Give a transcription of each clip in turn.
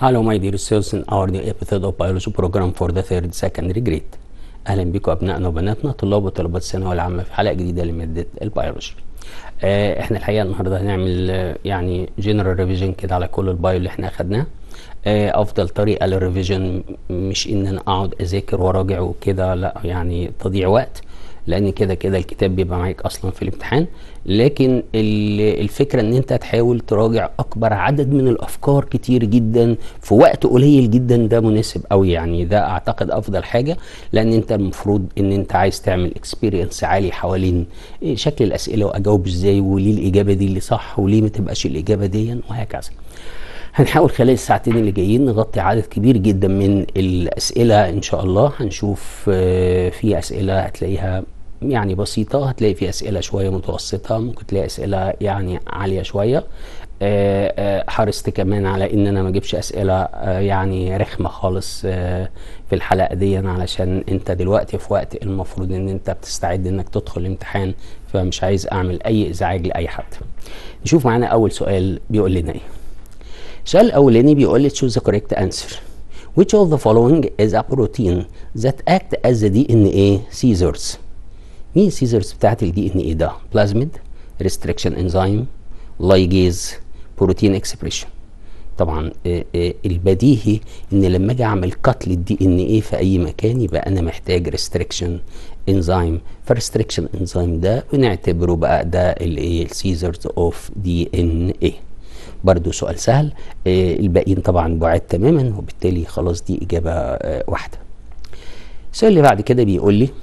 Hello my dear students in our new episode of biology program for the third secondary grade اهلا بكم ابنائنا وبناتنا طلاب وطالبات الثانويه العامه في حلقه جديده لماده البيولوجي آه احنا الحقيقه النهارده هنعمل آه يعني جنرال ريفيجن كده على كل البايو اللي احنا اخدناه آه افضل طريقه للريفيجن مش ان انا اقعد اذاكر واراجع وكده لا يعني تضييع وقت لان كده كده الكتاب بيبقى معاك اصلا في الامتحان لكن الفكره ان انت تحاول تراجع اكبر عدد من الافكار كتير جدا في وقت قليل جدا ده مناسب قوي يعني ده اعتقد افضل حاجه لان انت المفروض ان انت عايز تعمل اكسبيرينس عالي حوالين شكل الاسئله واجاوب ازاي وليه الاجابه دي اللي صح وليه ما تبقاش الاجابه دي وهكذا هنحاول خلال الساعتين اللي جايين نغطي عدد كبير جدا من الاسئله ان شاء الله هنشوف في اسئله هتلاقيها يعني بسيطة هتلاقي في أسئلة شوية متوسطة ممكن تلاقي أسئلة يعني عالية شوية حرصت كمان على ان انا ما اجيبش اسئله يعني رخمه خالص في الحلقه دي علشان انت دلوقتي في وقت المفروض ان انت بتستعد انك تدخل الامتحان فمش عايز اعمل اي ازعاج لاي حد نشوف معانا اول سؤال بيقول لنا ايه السؤال الاولاني بيقول لي choose the correct answer which of the following is a protein that act as the DNA scissors مين السيزرز بتاعت الدي ان ايه ده بلازميد ريستريكشن انزيم لايجيز بروتين اكسبريشن طبعا البديهي ان لما اجي اعمل كات للدي ان ايه في اي مكان يبقى انا محتاج ريستريكشن انزيم فالريستريكشن انزيم ده بنعتبره بقى ده الايه السيزرز اوف دي ان ايه برضو سؤال سهل الباقيين طبعا بعاد تماما وبالتالي خلاص دي اجابه واحده السؤال اللي بعد كده بيقول لي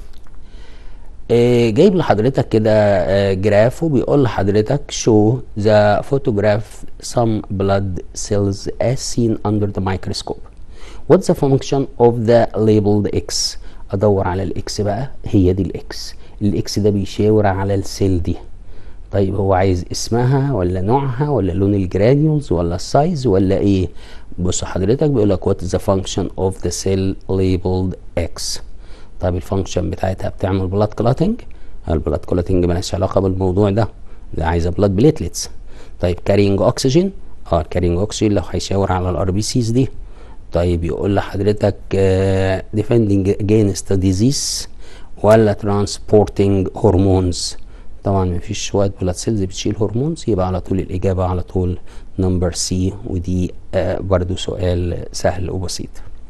جايب لحضرتك كده جراف وبيقول لحضرتك show the photograph some blood cells as seen under the microscope what's the function of the labeled X ادور على الاكس بقى هي دي الاكس الاكس ده بيشاور على السيل دي طيب هو عايز اسمها ولا نوعها ولا لون الجرانيولز ولا السايز ولا ايه بص حضرتك بيقول لك what is the function of the cell labeled X طيب الفانكشن بتاعتها بتعمل بلاد كلاتنج البلاد كلاتنج مالهاش علاقه بالموضوع ده ده عايزه بلاد بليتلتس طيب كارينج اوكسجين اه الكارينج اوكسجين لو هيشاور على الار بي سيز دي طيب يقول لحضرتك ديفندنج اجينست ديزيز ولا ترانسبورتنج هرمونز طبعا مفيش شويه بلاد سيلز بتشيل هرمونز يبقى على طول الاجابه على طول نمبر سي ودي آه برضو سؤال سهل وبسيط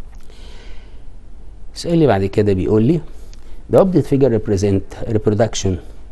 السؤال اللي بعد كده بيقول لي the update figure represent reproduction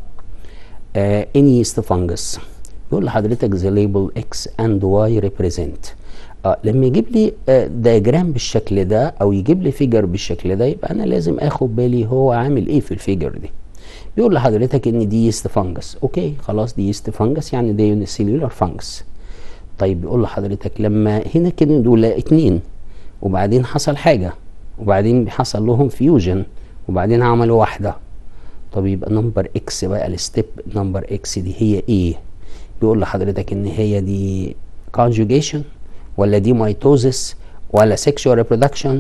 uh, in yeast fungus بيقول لحضرتك the label x and y represent آه لما يجيب لي آه دياجرام بالشكل ده او يجيب لي فيجر بالشكل ده يبقى انا لازم اخد بالي هو عامل ايه في الفيجر دي بيقول لحضرتك ان دي يست فانجس اوكي خلاص دي يست فانجس يعني دي يونيسيلولار فانجس طيب بيقول لحضرتك لما هنا كده دول اتنين وبعدين حصل حاجه وبعدين حصل لهم فيوجن وبعدين عملوا واحده طب يبقى نمبر اكس بقى الستيب نمبر اكس دي هي ايه بيقول لحضرتك ان هي دي conjugation ولا دي ميتوزس ولا sexual reproduction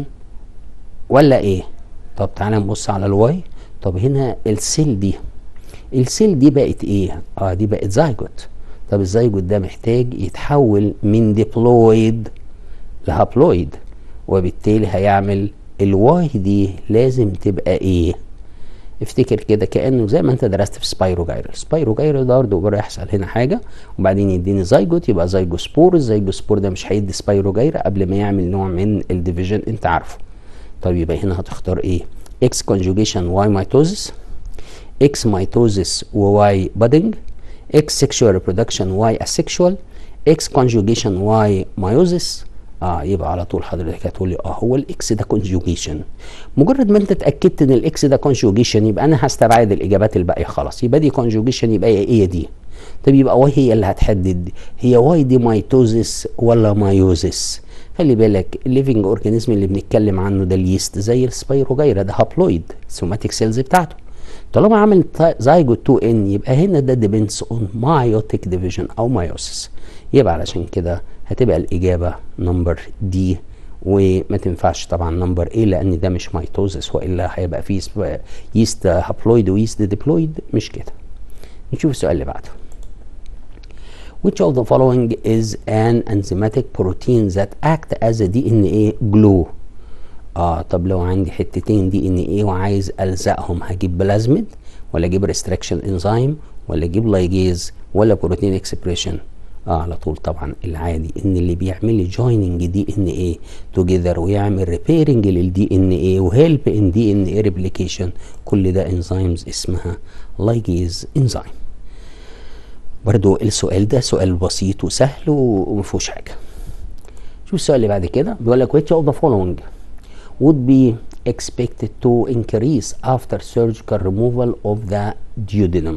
ولا ايه طب تعالى نبص على الواي طب هنا السيل دي السيل دي بقت ايه اه دي بقت زايجوت طب الزايجوت ده محتاج يتحول من ديبلويد لهابلويد وبالتالي هيعمل الواي دي لازم تبقى ايه افتكر كده كانه زي ما انت درست في سبايروجايرال سبايروجايرال ده برضه يحصل هنا حاجه وبعدين يديني زيجوت يبقى زيجوسبور الزيجوسبور ده مش هيدي سبايروجايرا قبل ما يعمل نوع من الديفيجن انت عارفه طيب يبقى هنا هتختار ايه اكس كونجوجيشن واي ميتوزس اكس ميتوزس وواي بادنج اكس سيكشوال ريبرودكشن واي اسيكشوال اكس كونجوجيشن واي مايوزس اه يبقى على طول حضرتك هتقول لي اه هو الاكس ده كونجوجيشن مجرد ما انت اتاكدت ان الاكس ده كونجوجيشن يبقى انا هستبعد الاجابات الباقيه خلاص يبقى دي كونجوجيشن يبقى هي ايه دي طب يبقى واي هي اللي هتحدد هي واي دي ميتوزس ولا مايوزس خلي بالك الليفنج اورجانيزم اللي بنتكلم عنه ده اليست زي السبايروجايرا ده هابلويد السوماتيك سيلز بتاعته طالما عمل زايجوت 2 ان يبقى هنا ده ديبندز اون مايوتيك ديفيجن او مايوسس يبقى علشان كده هتبقى الإجابة نمبر دي وما تنفعش طبعا نمبر ايه لان ده مش ميتوزس والا هيبقى فيه يست هابلويد ويست ديبلويد مش كده نشوف السؤال اللي بعده which of the following is an enzymatic protein that act as a DNA glue اه طب لو عندي حتتين دي ان ايه وعايز الزقهم هجيب بلازميد ولا اجيب ريستريكشن انزيم ولا اجيب لايجيز ولا بروتين اكسبريشن اه على طول طبعا العادي ان اللي بيعمل لي جويننج دي ان ايه توجذر ويعمل ريبيرنج للدي ان ايه وهيلب ان دي ان ايه ريبليكيشن كل ده انزيمز اسمها لايجيز انزيم برضو السؤال ده سؤال بسيط وسهل ومفيهوش حاجه شوف السؤال اللي بعد كده بيقول لك which of the following would be expected to increase after surgical removal of the duodenum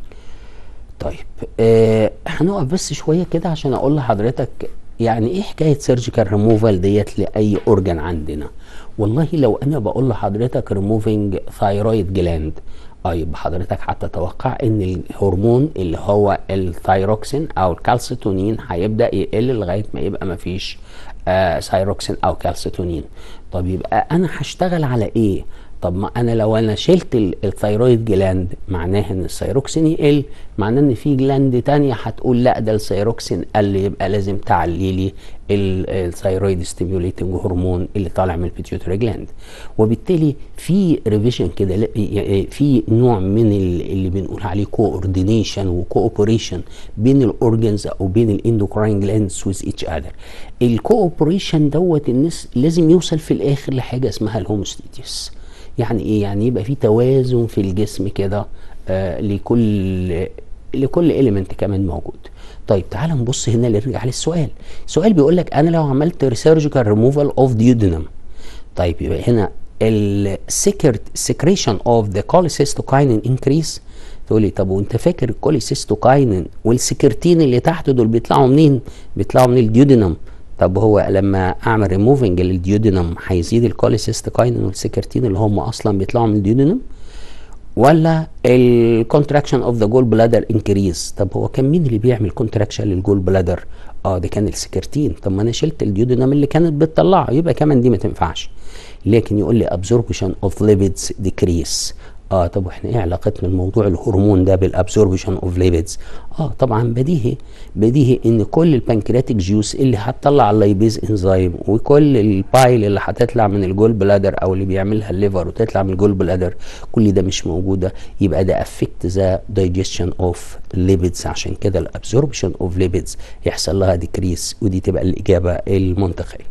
طيب آه هنقف بس شويه كده عشان اقول لحضرتك يعني ايه حكايه سيرجيكال ريموفال ديت لاي اورجان عندنا والله لو انا بقول لحضرتك ريموفينج ثايرويد جلاند اه يبقى حضرتك هتتوقع ان الهرمون اللي هو الثايروكسين او الكالسيتونين هيبدا يقل لغايه ما يبقى مفيش آه ثايروكسين او كالسيتونين طب يبقى انا هشتغل على ايه طب ما انا لو انا شلت الثيرويد جلاند معناه ان الثيروكسين يقل معناه ان في جلاند تانية هتقول لا ده الثيروكسين قل يبقى لازم تعلي لي الثيرويد ستيميوليتنج هرمون اللي طالع من البيتيوتري جلاند وبالتالي في ريفيجن كده في نوع من اللي بنقول عليه كوردينيشن وكوبريشن بين الاورجنز او بين الاندوكراين جلاندز ويز ايتش اذر الكوبريشن دوت الناس لازم يوصل في الاخر لحاجه اسمها الهوموستيتيس يعني ايه يعني يبقى في توازن في الجسم كده آه لكل لكل اليمنت كمان موجود طيب تعال نبص هنا نرجع للسؤال السؤال بيقول لك انا لو عملت سيرجيكال ريموفال اوف ديودينم طيب يبقى هنا السكريشن اوف ذا كوليسيستوكاينين انكريس تقول لي طب وانت فاكر الكوليسيستوكاينين والسكرتين اللي تحت دول بيطلعوا منين بيطلعوا من الديودينم طب هو لما اعمل ريموفنج للديودينم هيزيد الكوليسيستوكاينين والسكرتين اللي هم اصلا بيطلعوا من الديودينم ولا الكونتراكشن اوف ذا جول بلادر انكريز طب هو كان مين اللي بيعمل كونتراكشن للجول بلادر اه ده كان السكرتين طب ما انا شلت الديودينم اللي كانت بتطلعه يبقى كمان دي ما تنفعش لكن يقول لي ابزوربشن اوف ليبيدز ديكريس اه طب واحنا ايه علاقتنا الموضوع الهرمون ده بالابزوربشن اوف ليبيدز اه طبعا بديهي بديهي ان كل البنكرياتيك جيوس اللي هتطلع اللايبيز انزيم وكل البايل اللي هتطلع من الجول بلادر او اللي بيعملها الليفر وتطلع من الجول بلادر كل ده مش موجوده يبقى ده افكت ذا دايجيشن اوف ليبيدز عشان كده الابزوربشن اوف ليبيدز يحصل لها ديكريس ودي تبقى الاجابه المنطقيه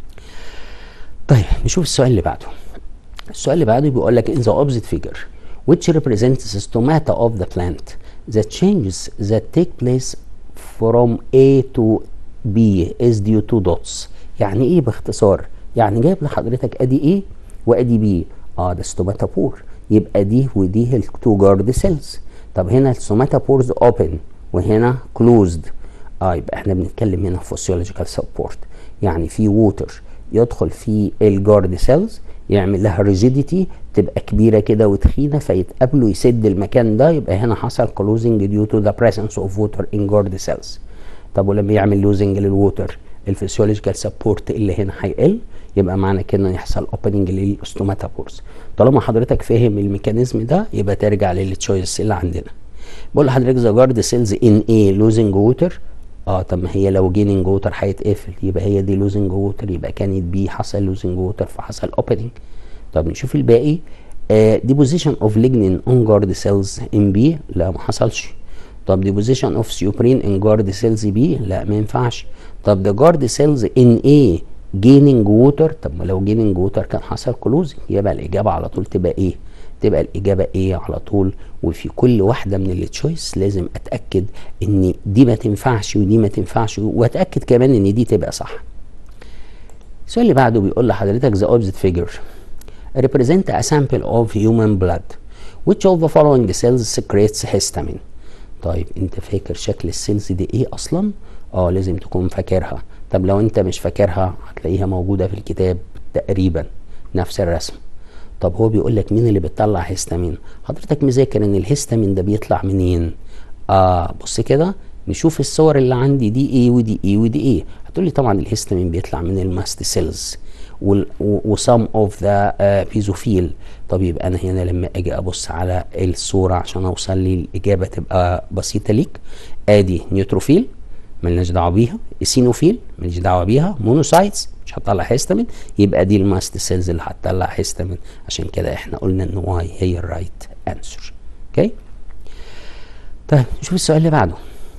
طيب نشوف السؤال اللي بعده السؤال اللي بعده بيقول لك in the opposite figure which represents the stomata of the plant the changes that take place from A to B is due to dots يعني ايه باختصار يعني جايب لحضرتك ادي A وادي B اه ده ستوماتا بور يبقى دي ودي التو جارد سيلز طب هنا الستوماتا بورز اوبن وهنا كلوزد اه يبقى احنا بنتكلم هنا فوسيولوجيكال سبورت يعني في ووتر يدخل في الجارد سيلز يعمل لها ريجيديتي تبقى كبيره كده وتخينه فيتقابلوا يسد المكان ده يبقى هنا حصل كلوزنج ديو تو ذا بريسنس اوف ووتر ان جارد سيلز طب ولما يعمل لوزنج للووتر الفسيولوجيكال سبورت اللي هنا هيقل يبقى معنى كده ان يحصل اوبننج للاستوماتا بورز طالما حضرتك فاهم الميكانيزم ده يبقى ترجع للتشويس اللي عندنا بقول لحضرتك ذا جارد سيلز ان ايه لوزنج ووتر اه طب ما هي لو جيننج ووتر هيتقفل يبقى هي دي لوزنج ووتر يبقى كانت بي حصل لوزنج ووتر فحصل اوبننج طب نشوف الباقي ديبوزيشن اوف ليجنين اون جارد سيلز ان بي لا ما حصلش طب ديبوزيشن اوف سيوبرين ان جارد سيلز بي لا ما ينفعش طب ده جارد سيلز ان ايه جيننج ووتر طب ما لو جيننج ووتر كان حصل كلوزنج يبقى الاجابه على طول تبقى ايه تبقى الاجابه ايه على طول وفي كل واحده من التشويس لازم اتاكد ان دي ما تنفعش ودي ما تنفعش واتاكد كمان ان دي تبقى صح السؤال اللي بعده بيقول لحضرتك the opposite figure represent a sample of human blood which of the following cells secretes histamine طيب انت فاكر شكل السيلز دي ايه اصلا اه لازم تكون فاكرها طب لو انت مش فاكرها هتلاقيها موجوده في الكتاب تقريبا نفس الرسم طب هو بيقول لك مين اللي بتطلع هيستامين حضرتك مذاكر ان الهيستامين ده بيطلع منين اه بص كده نشوف الصور اللي عندي دي ايه ودي ايه ودي ايه هتقول لي طبعا الهيستامين بيطلع من الماست سيلز وسام اوف ذا بيزوفيل طب يبقى انا هنا لما اجي ابص على الصوره عشان اوصل لي الاجابه تبقى بسيطه ليك ادي نيوتروفيل ملناش دعوه بيها اسينوفيل ماليش دعوه بيها مونوسايتس مش هتطلع هيستامين يبقى دي الماست سيلز اللي هتطلع هيستامين عشان كده احنا قلنا ان واي هي الرايت انسر اوكي طيب نشوف السؤال اللي بعده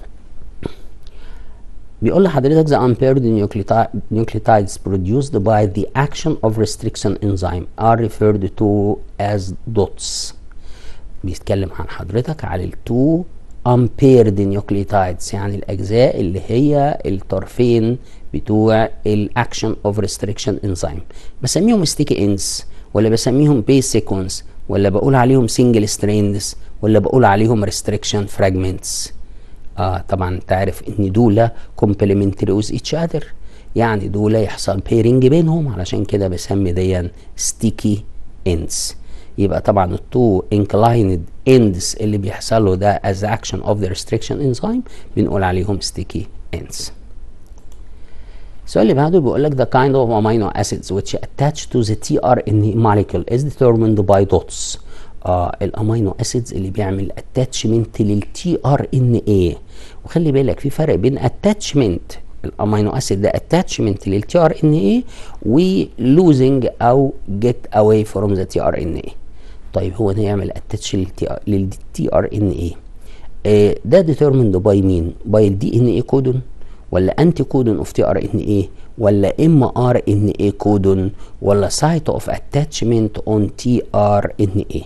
بيقول لحضرتك the unpaired nucleotides produced by the action of restriction enzyme are referred to as dots بيتكلم عن حضرتك على التو unpaired nucleotides يعني الأجزاء اللي هي الطرفين بتوع الاكشن اوف ريستريكشن انزيم بسميهم ستيكي اندز ولا بسميهم بيس سيكونس ولا بقول عليهم سنجل ستريندز ولا بقول عليهم ريستريكشن فراجمنتس اه طبعا انت عارف ان دول كومبلمنتري ويز ايتش اذر يعني دول يحصل بيرنج بينهم علشان كده بسمي دي ستيكي اندز يبقى طبعا التو انكلايند اندز اللي بيحصلوا ده از اكشن اوف ذا ريستريكشن انزيم بنقول عليهم ستيكي اندز السؤال اللي بعده بيقول لك the kind of amino acids which attach to the tRNA molecule is determined by dots آه الامينو اسيدز اللي بيعمل اتاتشمنت للتي ار ان اي وخلي بالك في فرق بين اتاتشمنت الامينو اسيد ده اتاتشمنت للتي ار ان اي ولوزنج او جيت اواي فروم ذا تي ار ان اي طيب هو ده يعمل اتاتش للتي ار ان اي ده ديترمند باي مين باي الدي ان اي كودون ولا انتي كودون اوف تي ار ان اي ولا ام ار ان اي كودون ولا سايت اوف اتاتشمنت اون تي ار ان اي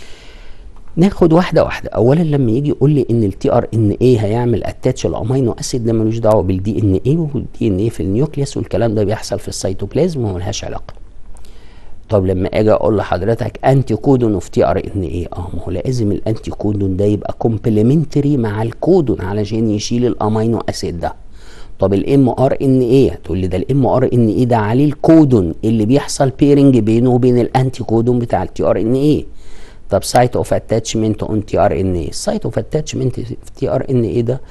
ناخد واحده واحده اولا لما يجي يقول لي ان التي ار ان اي هيعمل اتاتش الامينو اسيد ده ملوش دعوه بالدي ان اي والدي ان اي في النيوكليوس والكلام ده بيحصل في السيتوبلازم وملهاش علاقه طب لما اجي اقول لحضرتك انتي كودون اوف تي ار ان اي اه ما هو لازم الانتي كودون ده يبقى كومبلمنتري مع الكودون علشان يشيل الامينو اسيد ده طب الام ار ان ايه تقول لي ده الام ار ان ايه ده عليه الكودون اللي بيحصل بيرنج بينه وبين الانتي كودون بتاع التي ار ان ايه طب سايت اوف اتاتشمنت اون تي ار ان اي سايت اوف اتاتشمنت في تي ار ان اي ده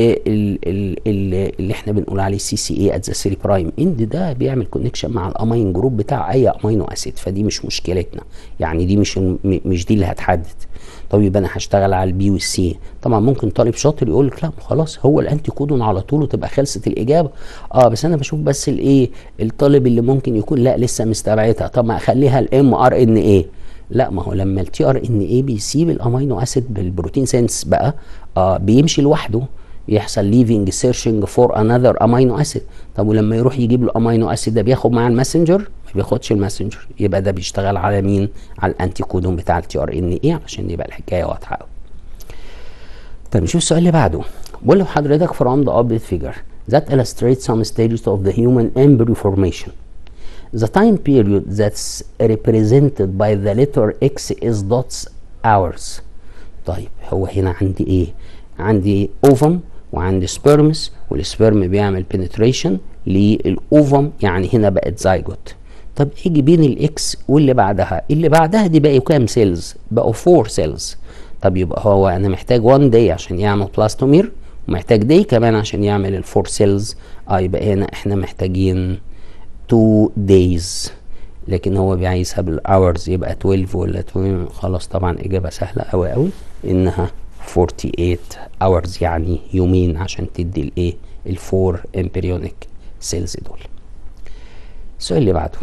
اللي احنا بنقول عليه سي سي اي ات ذا 3 برايم اند ده بيعمل كونكشن مع الامين جروب بتاع اي امينو اسيد فدي مش مشكلتنا يعني دي مش مش دي اللي هتحدد طب يبقى انا هشتغل على البي والسي طبعا ممكن طالب شاطر يقول لك لا خلاص هو الانتي كودون على طول وتبقى خلصت الاجابه اه بس انا بشوف بس الايه الطالب اللي ممكن يكون لا لسه مستبعدها طب ما اخليها الام ار ان ايه لا ما هو لما التي ار ان اي بيسيب الامينو اسيد بالبروتين سينس بقى آه بيمشي لوحده يحصل ليفنج سيرشنج فور انذر امينو اسيد طب ولما يروح يجيب الامينو اسيد ده بياخد معاه الماسنجر ما بياخدش الماسنجر يبقى ده بيشتغل على مين على الانتي كودون بتاع التي ار ان اي علشان يبقى الحكايه واضحه قوي طب نشوف السؤال اللي بعده بقول لحضرتك from the update figure that illustrates some stages of the human embryo formation The time period that's represented by the letter X is dots hours. طيب هو هنا عندي ايه؟ عندي اوفم وعندي سبيرمس والسبرم بيعمل penetration للاوفم يعني هنا بقت زايجوت. طب اجي بين الاكس واللي بعدها، اللي بعدها دي بقوا كام سيلز؟ بقوا 4 سيلز. طب يبقى هو انا محتاج 1 داي عشان يعمل بلاستومير ومحتاج داي كمان عشان يعمل الفور سيلز. اه يبقى هنا احنا محتاجين 2 days لكن هو بيعيزها بالاورز يبقى 12 ولا 12 خلاص طبعا اجابه سهله قوي قوي انها 48 hours يعني يومين عشان تدي الايه الفور امبريونيك سيلز دول السؤال اللي بعده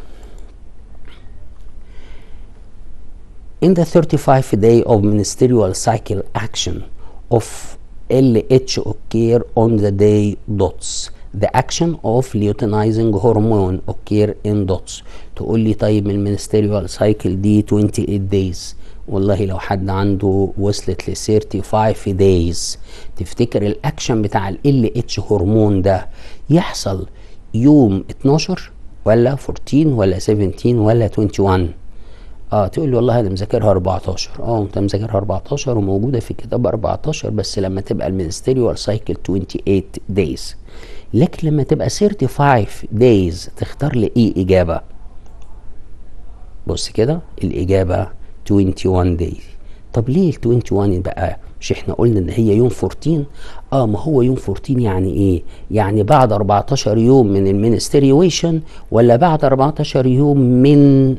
In the 35 day of ministerial cycle action of LH occur on the day dots the action of luteinizing hormone occur in dots تقول لي طيب المينستيريال سايكل دي 28 days والله لو حد عنده وصلت ل 35 days تفتكر الاكشن بتاع ال اتش هرمون ده يحصل يوم 12 ولا 14 ولا 17 ولا 21 اه تقول لي والله انا مذاكرها 14 اه انت مذاكرها 14 وموجوده في الكتاب 14 بس لما تبقى المينستيريال سايكل 28 days لكن لما تبقى 35 days تختار لي ايه اجابه بص كده الاجابه 21 days طب ليه ال 21 بقى مش احنا قلنا ان هي يوم 14 اه ما هو يوم 14 يعني ايه يعني بعد 14 يوم من المينستريويشن ولا بعد 14 يوم من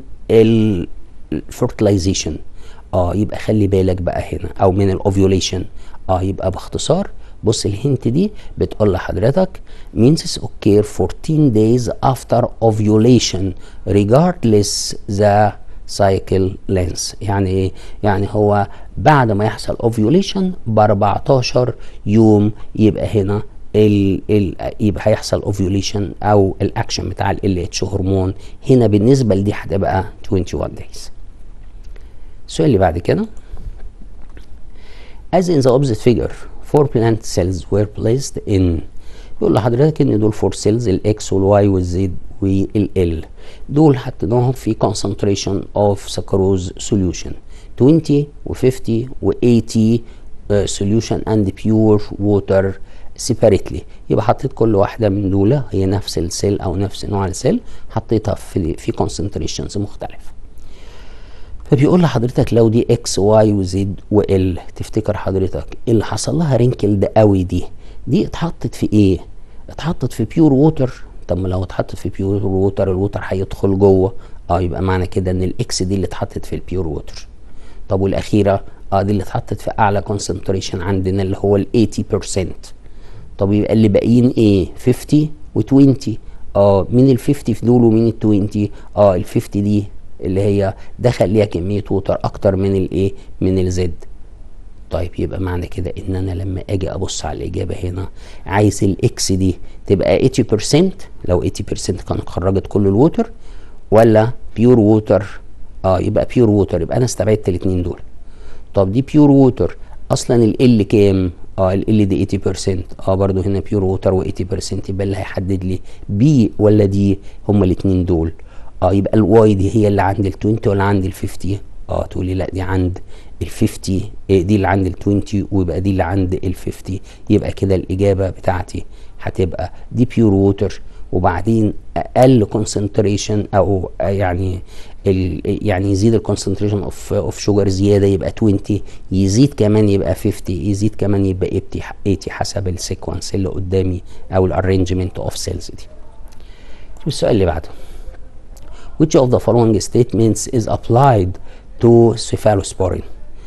الفرتلايزيشن اه يبقى خلي بالك بقى هنا او من الاوفيوليشن اه يبقى باختصار بص الهنت دي بتقول لحضرتك means occur 14 days after ovulation regardless the cycle length يعني ايه يعني هو بعد ما يحصل ovulation ب 14 يوم يبقى هنا ال ال يبقى هيحصل اوفيوليشن او الاكشن بتاع ال اتش هرمون هنا بالنسبه لدي هتبقى 21 days السؤال اللي بعد كده as in the opposite figure four plant cells were placed in يقول لحضرتك ان دول فور سيلز الاكس والواي والزد والال دول حطيناهم في concentration of sucrose solution 20 و50 و80 uh, solution and pure water separately يبقى حطيت كل واحده من دول هي نفس السيل او نفس نوع السيل حطيتها في في concentrations مختلفه فبيقول لحضرتك لو دي اكس واي وزد وال تفتكر حضرتك اللي حصل لها رينكل ده قوي دي دي اتحطت في ايه اتحطت في بيور ووتر طب ما لو اتحطت في بيور ووتر الووتر هيدخل جوه اه يبقى معنى كده ان الاكس دي اللي اتحطت في البيور ووتر طب والاخيره اه دي اللي اتحطت في اعلى كونسنتريشن عندنا اللي هو ال 80% طب يبقى اللي باقيين ايه 50 و20 اه مين ال 50 في دول ومين ال 20 اه ال 50 دي اللي هي دخل ليها كميه ووتر اكتر من الايه من الزد طيب يبقى معنى كده ان انا لما اجي ابص على الاجابه هنا عايز الاكس دي تبقى 80% لو 80% كانت خرجت كل الووتر ولا بيور ووتر اه يبقى بيور ووتر يبقى انا استبعدت الاثنين دول طب دي بيور ووتر اصلا ال كام اه ال دي 80% اه برضو هنا بيور ووتر و80% يبقى اللي هيحدد لي بي ولا دي هما الاثنين دول اه يبقى الواي دي هي اللي عند ال 20 ولا عند ال 50 اه تقولي لا دي عند ال 50 إيه دي اللي عند ال 20 ويبقى دي اللي عند ال 50 يبقى كده الاجابه بتاعتي هتبقى دي بيور ووتر وبعدين اقل كونسنتريشن او يعني ال يعني يزيد الكونسنتريشن اوف اوف شوجر زياده يبقى 20 يزيد كمان يبقى 50 يزيد كمان يبقى 80 حسب السيكونس اللي قدامي او الارينجمنت اوف سيلز دي السؤال اللي بعده which of the following statements is applied to cephalosporin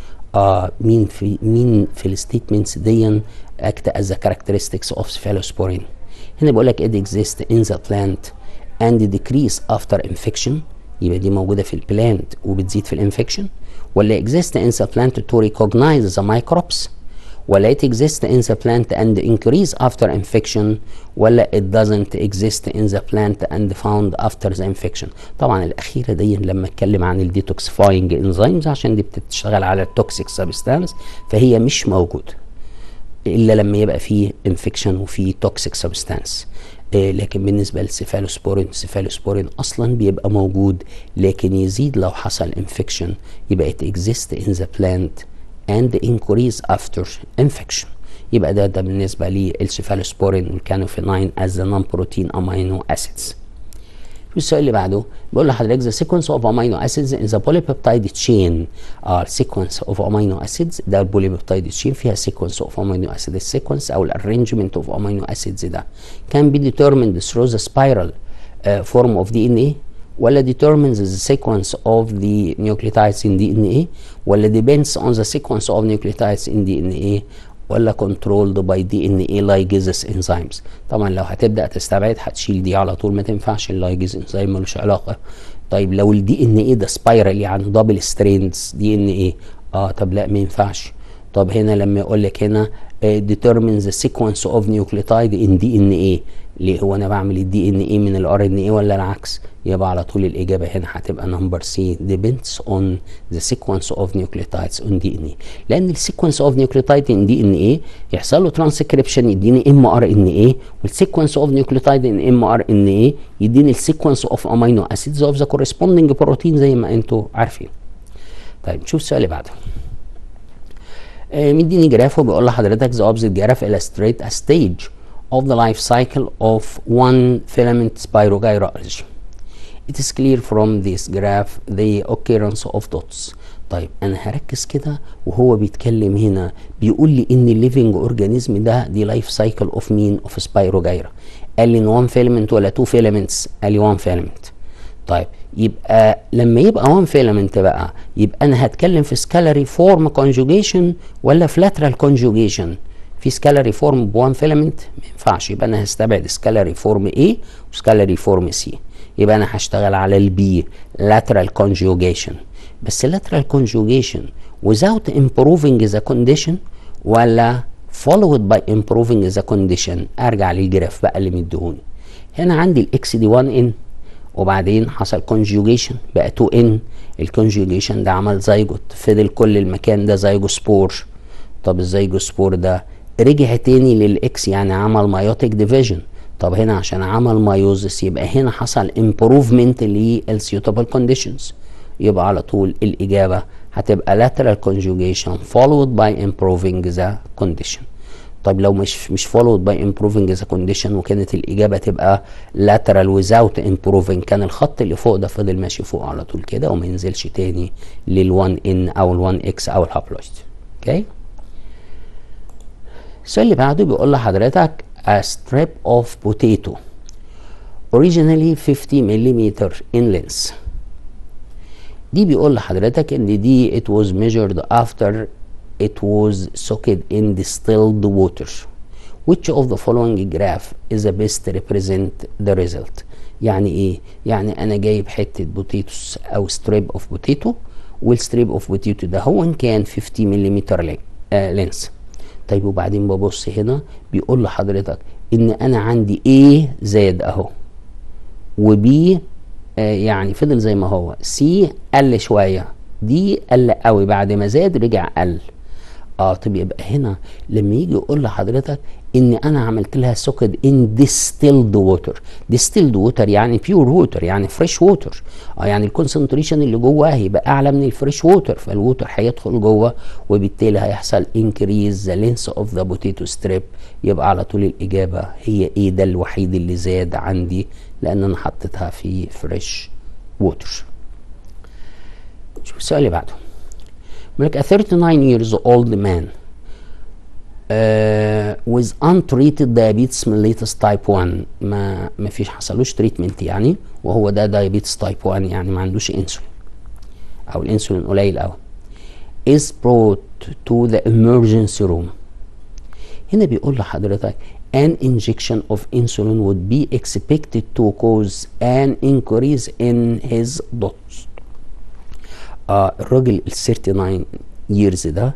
آه مين في مين في الستيتمنتس دي act as the characteristics of cephalosporin هنا بيقول لك it exists in the plant and decrease after infection يبقى دي موجوده في البلانت وبتزيد في الانفكشن ولا exist in the plant to recognize the microbes ولا it exists in the plant and increase after infection ولا it doesn't exist in the plant and found after the infection طبعا الأخيرة دي لما اتكلم عن الديتوكسيفاينج انزيمز عشان دي بتشتغل على التوكسيك سبستانس فهي مش موجودة إلا لما يبقى فيه انفكشن وفيه توكسيك سبستانس إيه لكن بالنسبة للسيفالوسبورين السيفالوسبورين أصلا بيبقى موجود لكن يزيد لو حصل انفكشن يبقى it exists in the plant and increase after infection يبقى ده ده بالنسبة للسيفالوسبورين والكانوفينين as the non-protein amino acids في السؤال اللي بعده بيقول لحضرتك the sequence of amino acids in the polypeptide chain are sequence of amino acids ده البوليبيبتايد chain فيها sequence of amino acids السيكونس او الارينجمنت of amino acids ده can be determined through the spiral uh, form of DNA ولا determines the sequence of the nucleotides in DNA ولا depends on the sequence of nucleotides in DNA ولا controlled by DNA ligases enzymes طبعا لو هتبدا تستبعد هتشيل دي على طول ما تنفعش اللايجز انزيم ملوش علاقه طيب لو الدي ان ايه ده سبايرال يعني دبل ستريندز دي ان ايه اه طب لا ما ينفعش طب هنا لما يقول لك هنا uh, determines the sequence of nucleotide in DNA ليه هو انا بعمل الدي ان ايه من الار ان ايه ولا العكس يبقى على طول الاجابه هنا هتبقى نمبر سي depends on the sequence of nucleotides on DNA لان السيكونس اوف نيوكليوتايد ان دي ان ايه يحصل له ترانسكريبشن يديني ام ار ان ايه والسيكونس اوف نيوكليوتايد ان ام ار ان ايه يديني السيكونس اوف امينو اسيدز اوف ذا كورسبوندينج بروتين زي ما انتم عارفين طيب نشوف السؤال اللي بعده آه مديني جراف وبيقول لحضرتك the opposite graph illustrate a stage of the life cycle of one filament spirogyra algae. It is clear from this graph the occurrence of dots. طيب انا هركز كده وهو بيتكلم هنا بيقول لي ان الليفنج اورجانيزم ده دي لايف سايكل اوف مين اوف سبايروجايرا قال لي ان 1 فيلمنت ولا 2 فيلمنتس قال لي 1 فيلمنت طيب يبقى لما يبقى 1 فيلمنت بقى يبقى انا هتكلم في سكالري فورم كونجوجيشن ولا فلاترال كونجوجيشن في سكالاري فورم بوان فيلامنت ما ينفعش يبقى انا هستبعد سكالاري فورم A وسكالاري فورم C يبقى انا هشتغل على البي lateral conjugation بس lateral conjugation without improving the condition ولا followed by improving the condition ارجع للجراف بقى اللي مديهوني هنا عندي الاكس دي 1 ان وبعدين حصل conjugation بقى 2 ان الكونجوجيشن ده عمل زيجوت فضل كل المكان ده زيجوسبور طب الزيجوسبور ده رجع تاني للاكس يعني عمل مايوتيك ديفيجن طب هنا عشان عمل مايوزس يبقى هنا حصل امبروفمنت للسيوتابل كونديشنز يبقى على طول الاجابه هتبقى lateral conjugation followed by improving the condition طيب لو مش مش followed by improving the condition وكانت الاجابه تبقى lateral without improving كان الخط اللي فوق ده فضل ماشي فوق على طول كده وما ينزلش تاني لل1 n او ال1 x او الهابلويد اوكي السؤال اللي بعده بيقول لحضرتك a strip of potato originally 50 mm in length دي بيقول لحضرتك ان دي it was measured after it was soaked in distilled water which of the following graph is the best represent the result يعني ايه يعني انا جايب حته بوتيتوس او ستريب اوف بوتيتو والستريب اوف بوتيتو ده هو ان كان 50 ملم لينس طيب وبعدين ببص هنا بيقول لحضرتك ان انا عندي A زاد اهو وبي آه يعني فضل زي ما هو سي قل شويه دي قل قوي بعد ما زاد رجع قل اه طب يبقى هنا لما يجي يقول لحضرتك ان انا عملت لها سوكد ان ديستيلد ووتر ديستيلد ووتر يعني بيور ووتر يعني فريش ووتر اه يعني الكونسنتريشن اللي جواه هيبقى اعلى من الفريش ووتر فالووتر هيدخل جوه وبالتالي هيحصل انكريز ذا لينس اوف ذا بوتيتو ستريب يبقى على طول الاجابه هي ايه ده الوحيد اللي زاد عندي لان انا حطيتها في فريش ووتر شوف السؤال اللي بعده بيقول لك a 39 years old man uh, with untreated diabetes mellitus type 1 ما ما فيش حصلوش تريتمنت يعني وهو ده diabetes type 1 يعني ما عندوش انسولين او الانسولين قليل قوي is brought to the emergency room هنا بيقول لحضرتك an injection of insulin would be expected to cause an increase in his dose آه الراجل ال 39 years ده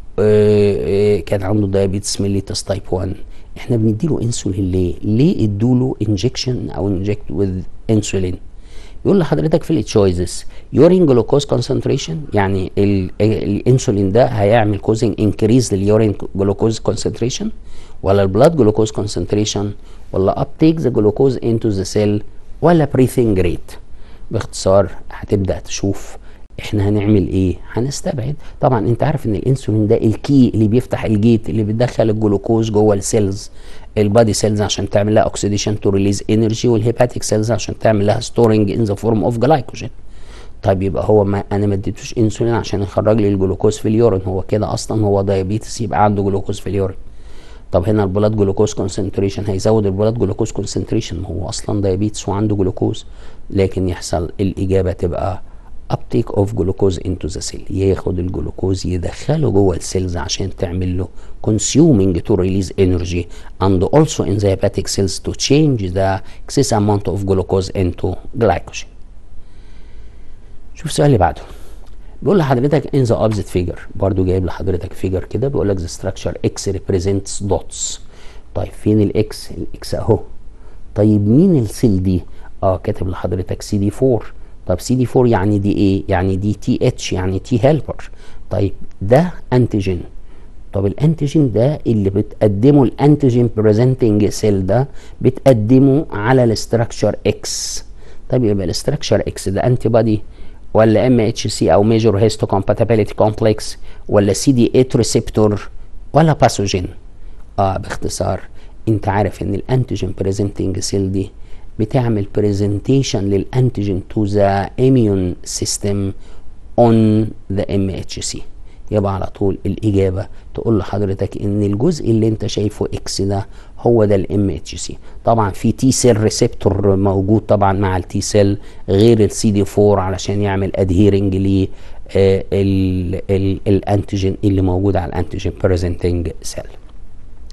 آه آه كان عنده دايابيتس ميليتس تايب 1 احنا بنديله انسولين ليه؟ ليه ادوله انجكشن او انجكت وذ انسولين؟ يقول لحضرتك في التشويزز يورين جلوكوز كونسنتريشن يعني الانسولين ده هيعمل كوزنج انكريز لليورين جلوكوز كونسنتريشن ولا البلاد جلوكوز كونسنتريشن ولا ابتيك ذا جلوكوز انتو ذا سيل ولا بريثنج ريت باختصار هتبدا تشوف احنا هنعمل ايه هنستبعد طبعا انت عارف ان الانسولين ده الكي اللي بيفتح الجيت اللي بيدخل الجلوكوز جوه السيلز البادي سيلز عشان تعمل لها اوكسيديشن تو ريليز انرجي والهيباتيك سيلز عشان تعمل لها ستورنج ان ذا فورم اوف جلايكوجين طيب يبقى هو ما انا ما اديتوش انسولين عشان يخرج لي الجلوكوز في اليورين هو كده اصلا هو دايابيتس يبقى عنده جلوكوز في اليورين طب هنا البلاد جلوكوز كونسنتريشن هيزود البلاد جلوكوز كونسنتريشن هو اصلا دايابيتس وعنده جلوكوز لكن يحصل الاجابه تبقى uptake of glucose into the cell ياخد الجلوكوز يدخله جوه السيلز عشان تعمل له consuming to release energy and also in the hepatic cells to change the excess amount of glucose into glycogen شوف السؤال اللي بعده بيقول لحضرتك in the opposite figure برضو جايب لحضرتك فيجر كده بيقول لك the structure x represents dots طيب فين الاكس الاكس اهو طيب مين السيل دي اه كاتب لحضرتك سي دي 4 طب سي دي 4 يعني دي ايه يعني دي تي اتش يعني تي هيلبر طيب ده انتيجين طب الانتيجين ده اللي بتقدمه الانتيجين بريزنتنج سيل ده بتقدمه على الاستراكشر اكس طيب يبقى الاستراكشر اكس ده انتي بادي ولا ام اتش سي او ميجور هيستو كومباتيبيليتي كومبلكس ولا سي دي 8 ريسبتور ولا باثوجين اه باختصار انت عارف ان الانتيجين بريزنتنج سيل دي بتعمل بريزنتيشن للانتيجين تو ذا اميون سيستم اون ذا ام اتش سي يبقى على طول الاجابه تقول لحضرتك ان الجزء اللي انت شايفه اكس ده هو ده الام اتش سي طبعا في تي سيل ريسبتور موجود طبعا مع التي سيل غير السي دي 4 علشان يعمل ادهيرنج ل الانتيجين اللي موجود على الانتيجين بريزنتنج سيل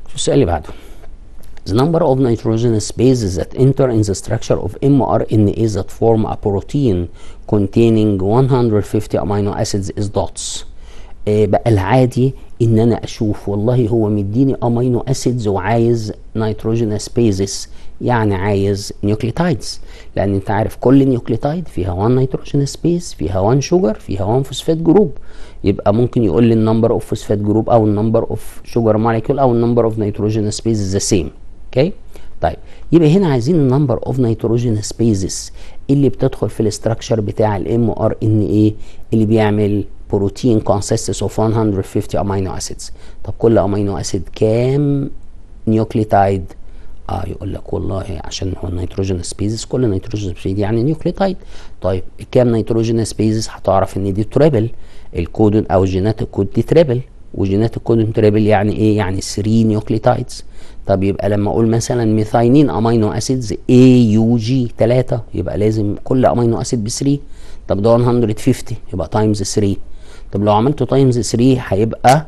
شوف السؤال اللي بعده The number of nitrogenous bases that enter in the structure of mRNA that form a protein containing 150 amino acids is dots. آه بقى العادي ان انا اشوف والله هو مديني امينو اسيدز وعايز نيتروجينوس بيزس يعني عايز نيوكليتايدز لان انت عارف كل نيوكليتايد فيها 1 نيتروجينوس بيز فيها 1 شوجر فيها 1 فوسفات جروب يبقى ممكن يقول لي النمبر اوف فوسفات جروب او النمبر اوف شوجر موليكيول او النمبر اوف نيتروجينوس بيز ذا سيم اوكي طيب يبقى هنا عايزين النمبر اوف نيتروجينوس بيزز اللي بتدخل في الاستراكشر بتاع الام ار ان اي اللي بيعمل بروتين consists of 150 امينو اسيدز طب كل امينو اسيد كام نيوكليتايد اه يقول لك والله عشان هو النيتروجين سبيسز كل نيتروجين سبيسز يعني نيوكليتايد طيب كام نيتروجين سبيسز هتعرف ان دي تريبل الكودون او جينات الكود دي تريبل وجينات الكودون تريبل يعني ايه يعني 3 نيوكليتايدز طب يبقى لما اقول مثلا ميثاينين امينو اسيدز اي يو جي 3 يبقى لازم كل امينو اسيد ب 3 طب ده 150 يبقى تايمز 3 طب لو عملته تايمز 3 هيبقى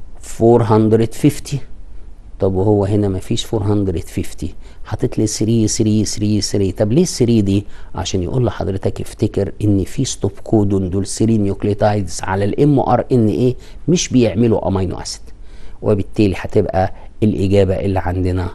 450 طب وهو هنا مفيش 450 حاطط لي 3 3 3 3 طب ليه 3 دي عشان يقول لحضرتك افتكر ان في ستوب كودون دول 3 نيوكليوتايدز على الام ار ان ايه مش بيعملوا امينو اسيد وبالتالي هتبقى الاجابه اللي عندنا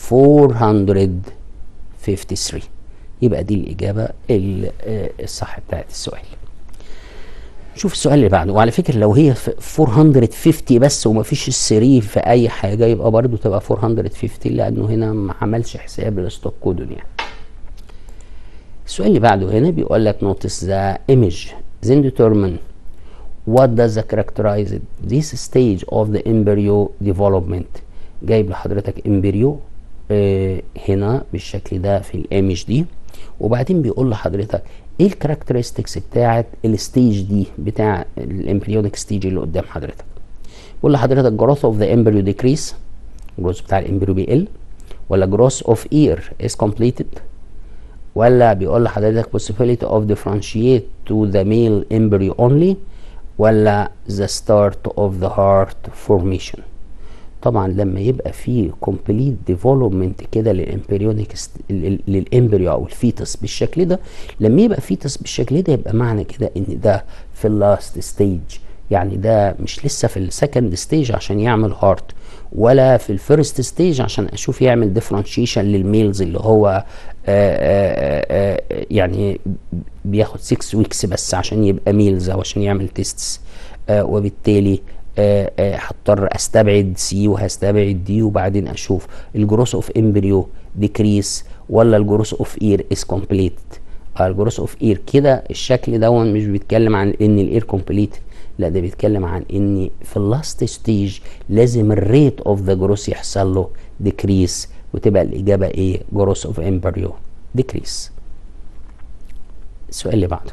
453 يبقى دي الاجابه الصح بتاعت السؤال شوف السؤال اللي بعده وعلى فكره لو هي 450 بس وما فيش السري في اي حاجه يبقى برضو تبقى 450 لانه هنا ما عملش حساب للستوب كودون يعني السؤال اللي بعده هنا بيقول لك notice the image then determine what does the characterize this stage of the embryo development جايب لحضرتك امبريو آه هنا بالشكل ده في الايمج دي وبعدين بيقول لحضرتك ايه الكاركترستكس بتاعت الستيج دي بتاع الامبريونيك ستيج اللي قدام حضرتك بيقول لحضرتك جروث اوف ذا امبريو ديكريس الجروث بتاع الامبريو بيقل ولا جروث اوف اير از كومبليتد ولا بيقول لحضرتك possibility of differentiate to the male embryo only ولا the start of the heart formation طبعا لما يبقى في كومبليت ديفلوبمنت كده للامبريونيك للامبريو او الفيتس بالشكل ده لما يبقى فيتس بالشكل ده يبقى معنى كده ان ده في اللاست ستيج يعني ده مش لسه في السكند ستيج عشان يعمل هارت ولا في الفيرست ستيج عشان اشوف يعمل ديفرنشيشن للميلز اللي هو آآ آآ يعني بياخد 6 ويكس بس عشان يبقى ميلز او عشان يعمل تيستس وبالتالي هضطر استبعد سي وهستبعد دي وبعدين اشوف الجروس اوف امبريو ديكريس ولا الجروس اوف اير از كومبليت الجروس اوف اير كده الشكل دون مش بيتكلم عن ان الاير كومبليت لا ده بيتكلم عن ان في اللاست ستيج لازم الريت اوف ذا جروس يحصل له ديكريس وتبقى الاجابه ايه جروس اوف امبريو ديكريس السؤال اللي بعده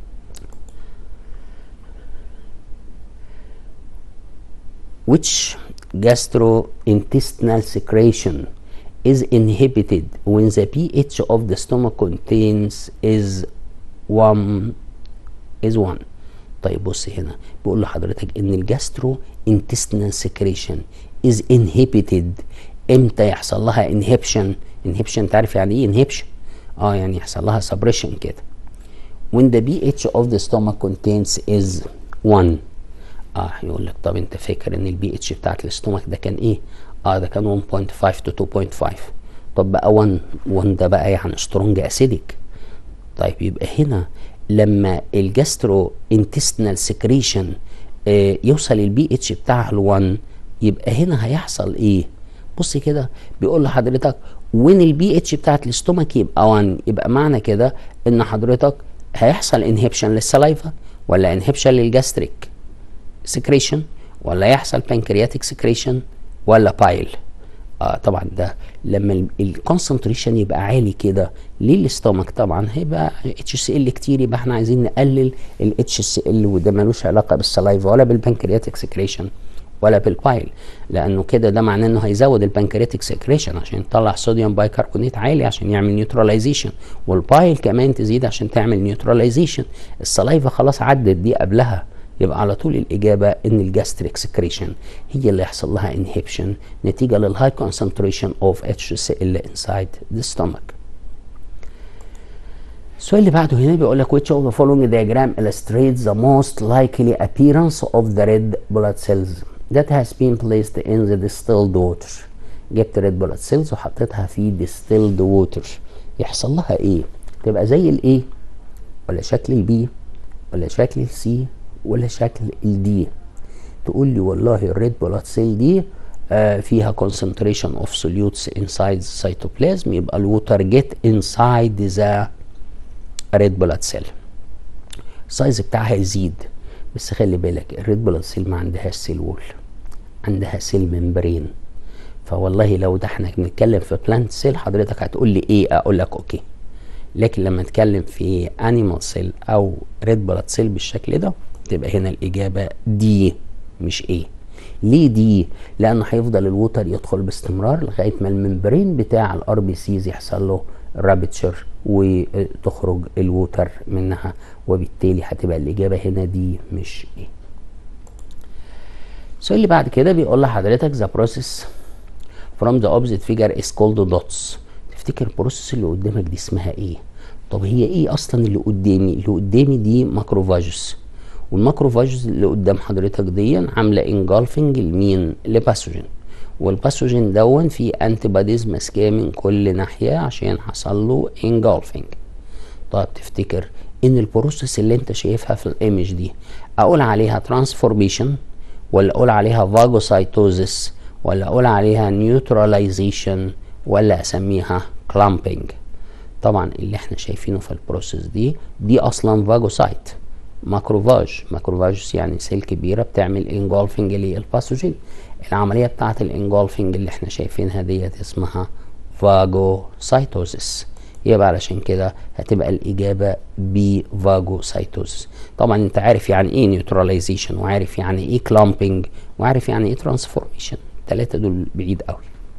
which gastrointestinal secretion is inhibited when the pH of the stomach contains is 1 is 1 طيب بص هنا بيقول لحضرتك ان الجاسترو intestinal secretion is inhibited امتى يحصل لها inhibition inhibition انت عارف يعني ايه inhibition اه يعني يحصل لها suppression كده when the pH of the stomach contains is 1 اه يقول لك طب انت فاكر ان البي اتش بتاعت الاستومك ده كان ايه اه ده كان 1.5 تو 2.5 طب بقى 1 1 ده بقى يعني سترونج اسيدك طيب يبقى هنا لما الجاسترو انتستينال سكريشن آه يوصل البي اتش بتاعها ل 1 يبقى هنا هيحصل ايه بص كده بيقول لحضرتك وين البي اتش بتاعت الاستومك يبقى 1 يبقى معنى كده ان حضرتك هيحصل انهبشن للسلايفا ولا انهبشن للجاستريك سكريشن ولا يحصل بانكرياتيك سكريشن ولا بايل آه طبعا ده لما الكونسنتريشن يبقى عالي كده للاستومك طبعا هيبقى اتش سي ال كتير يبقى احنا عايزين نقلل الاتش سي ال وده ملوش علاقه بالسلايفا ولا بالبانكرياتيك سكريشن ولا بالبايل لانه كده ده معناه انه هيزود البانكرياتيك سكريشن عشان يطلع صوديوم بايكربونات عالي عشان يعمل نيوتراليزيشن والبايل كمان تزيد عشان تعمل نيوتراليزيشن السلايفا خلاص عدت دي قبلها يبقى على طول الإجابة إن الجاستريك سكريشن هي اللي يحصل لها انهبشن نتيجة للهاي concentration of HCl inside the stomach. السؤال اللي بعده هنا بيقول لك which of the following diagram illustrates the most likely appearance of the red blood cells that has been placed in the distilled water جبت red blood cells وحطيتها في distilled water يحصل لها ايه تبقى زي الايه ولا شكل البي ولا شكل السي ولا شكل الدي تقول لي والله الريد بلاد سيل دي آه فيها concentration of solutes inside the cytoplasm يبقى الووتر جيت inside the ريد بلاد سيل السايز بتاعها يزيد بس خلي بالك الريد بلاد سيل ما عندهاش سيل وول عندها سيل ممبرين فوالله لو ده احنا بنتكلم في بلانت سيل حضرتك هتقول لي ايه اقول لك اوكي لكن لما نتكلم في انيمال سيل او ريد بلاد سيل بالشكل ده تبقى هنا الاجابه دي مش ايه ليه دي لانه هيفضل الووتر يدخل باستمرار لغايه ما الممبرين بتاع الار بي سيز يحصل له رابتشر وتخرج الووتر منها وبالتالي هتبقى الاجابه هنا دي مش ايه السؤال اللي بعد كده بيقول لحضرتك ذا بروسيس from the opposite figure is called dots تفتكر البروسيس اللي قدامك دي اسمها ايه طب هي ايه اصلا اللي قدامي اللي قدامي دي ماكروفاجوس والماكروفاجوس اللي قدام حضرتك دي عامله انجلفنج لمين لباثوجين والباثوجين دون في انتي بوديز ماسكاه من كل ناحيه عشان حصل له انجلفنج طيب تفتكر ان البروسيس اللي انت شايفها في الايمج دي اقول عليها ترانسفورميشن ولا اقول عليها فاجوسايتوزيس ولا اقول عليها نيوتراليزيشن ولا اسميها كلامبينج طبعا اللي احنا شايفينه في البروسيس دي دي اصلا فاجوسايت ماكروفاج ماكروفاج يعني سيل كبيره بتعمل انجولفنج للباثوجين العمليه بتاعه الانجولفنج اللي احنا شايفينها ديت اسمها فاجوسايتوزيس يبقى علشان كده هتبقى الاجابه بي فاجوسايتوزيس طبعا انت عارف يعني ايه نيوتراليزيشن وعارف يعني ايه كلامبينج وعارف يعني ايه ترانسفورميشن الثلاثه دول بعيد قوي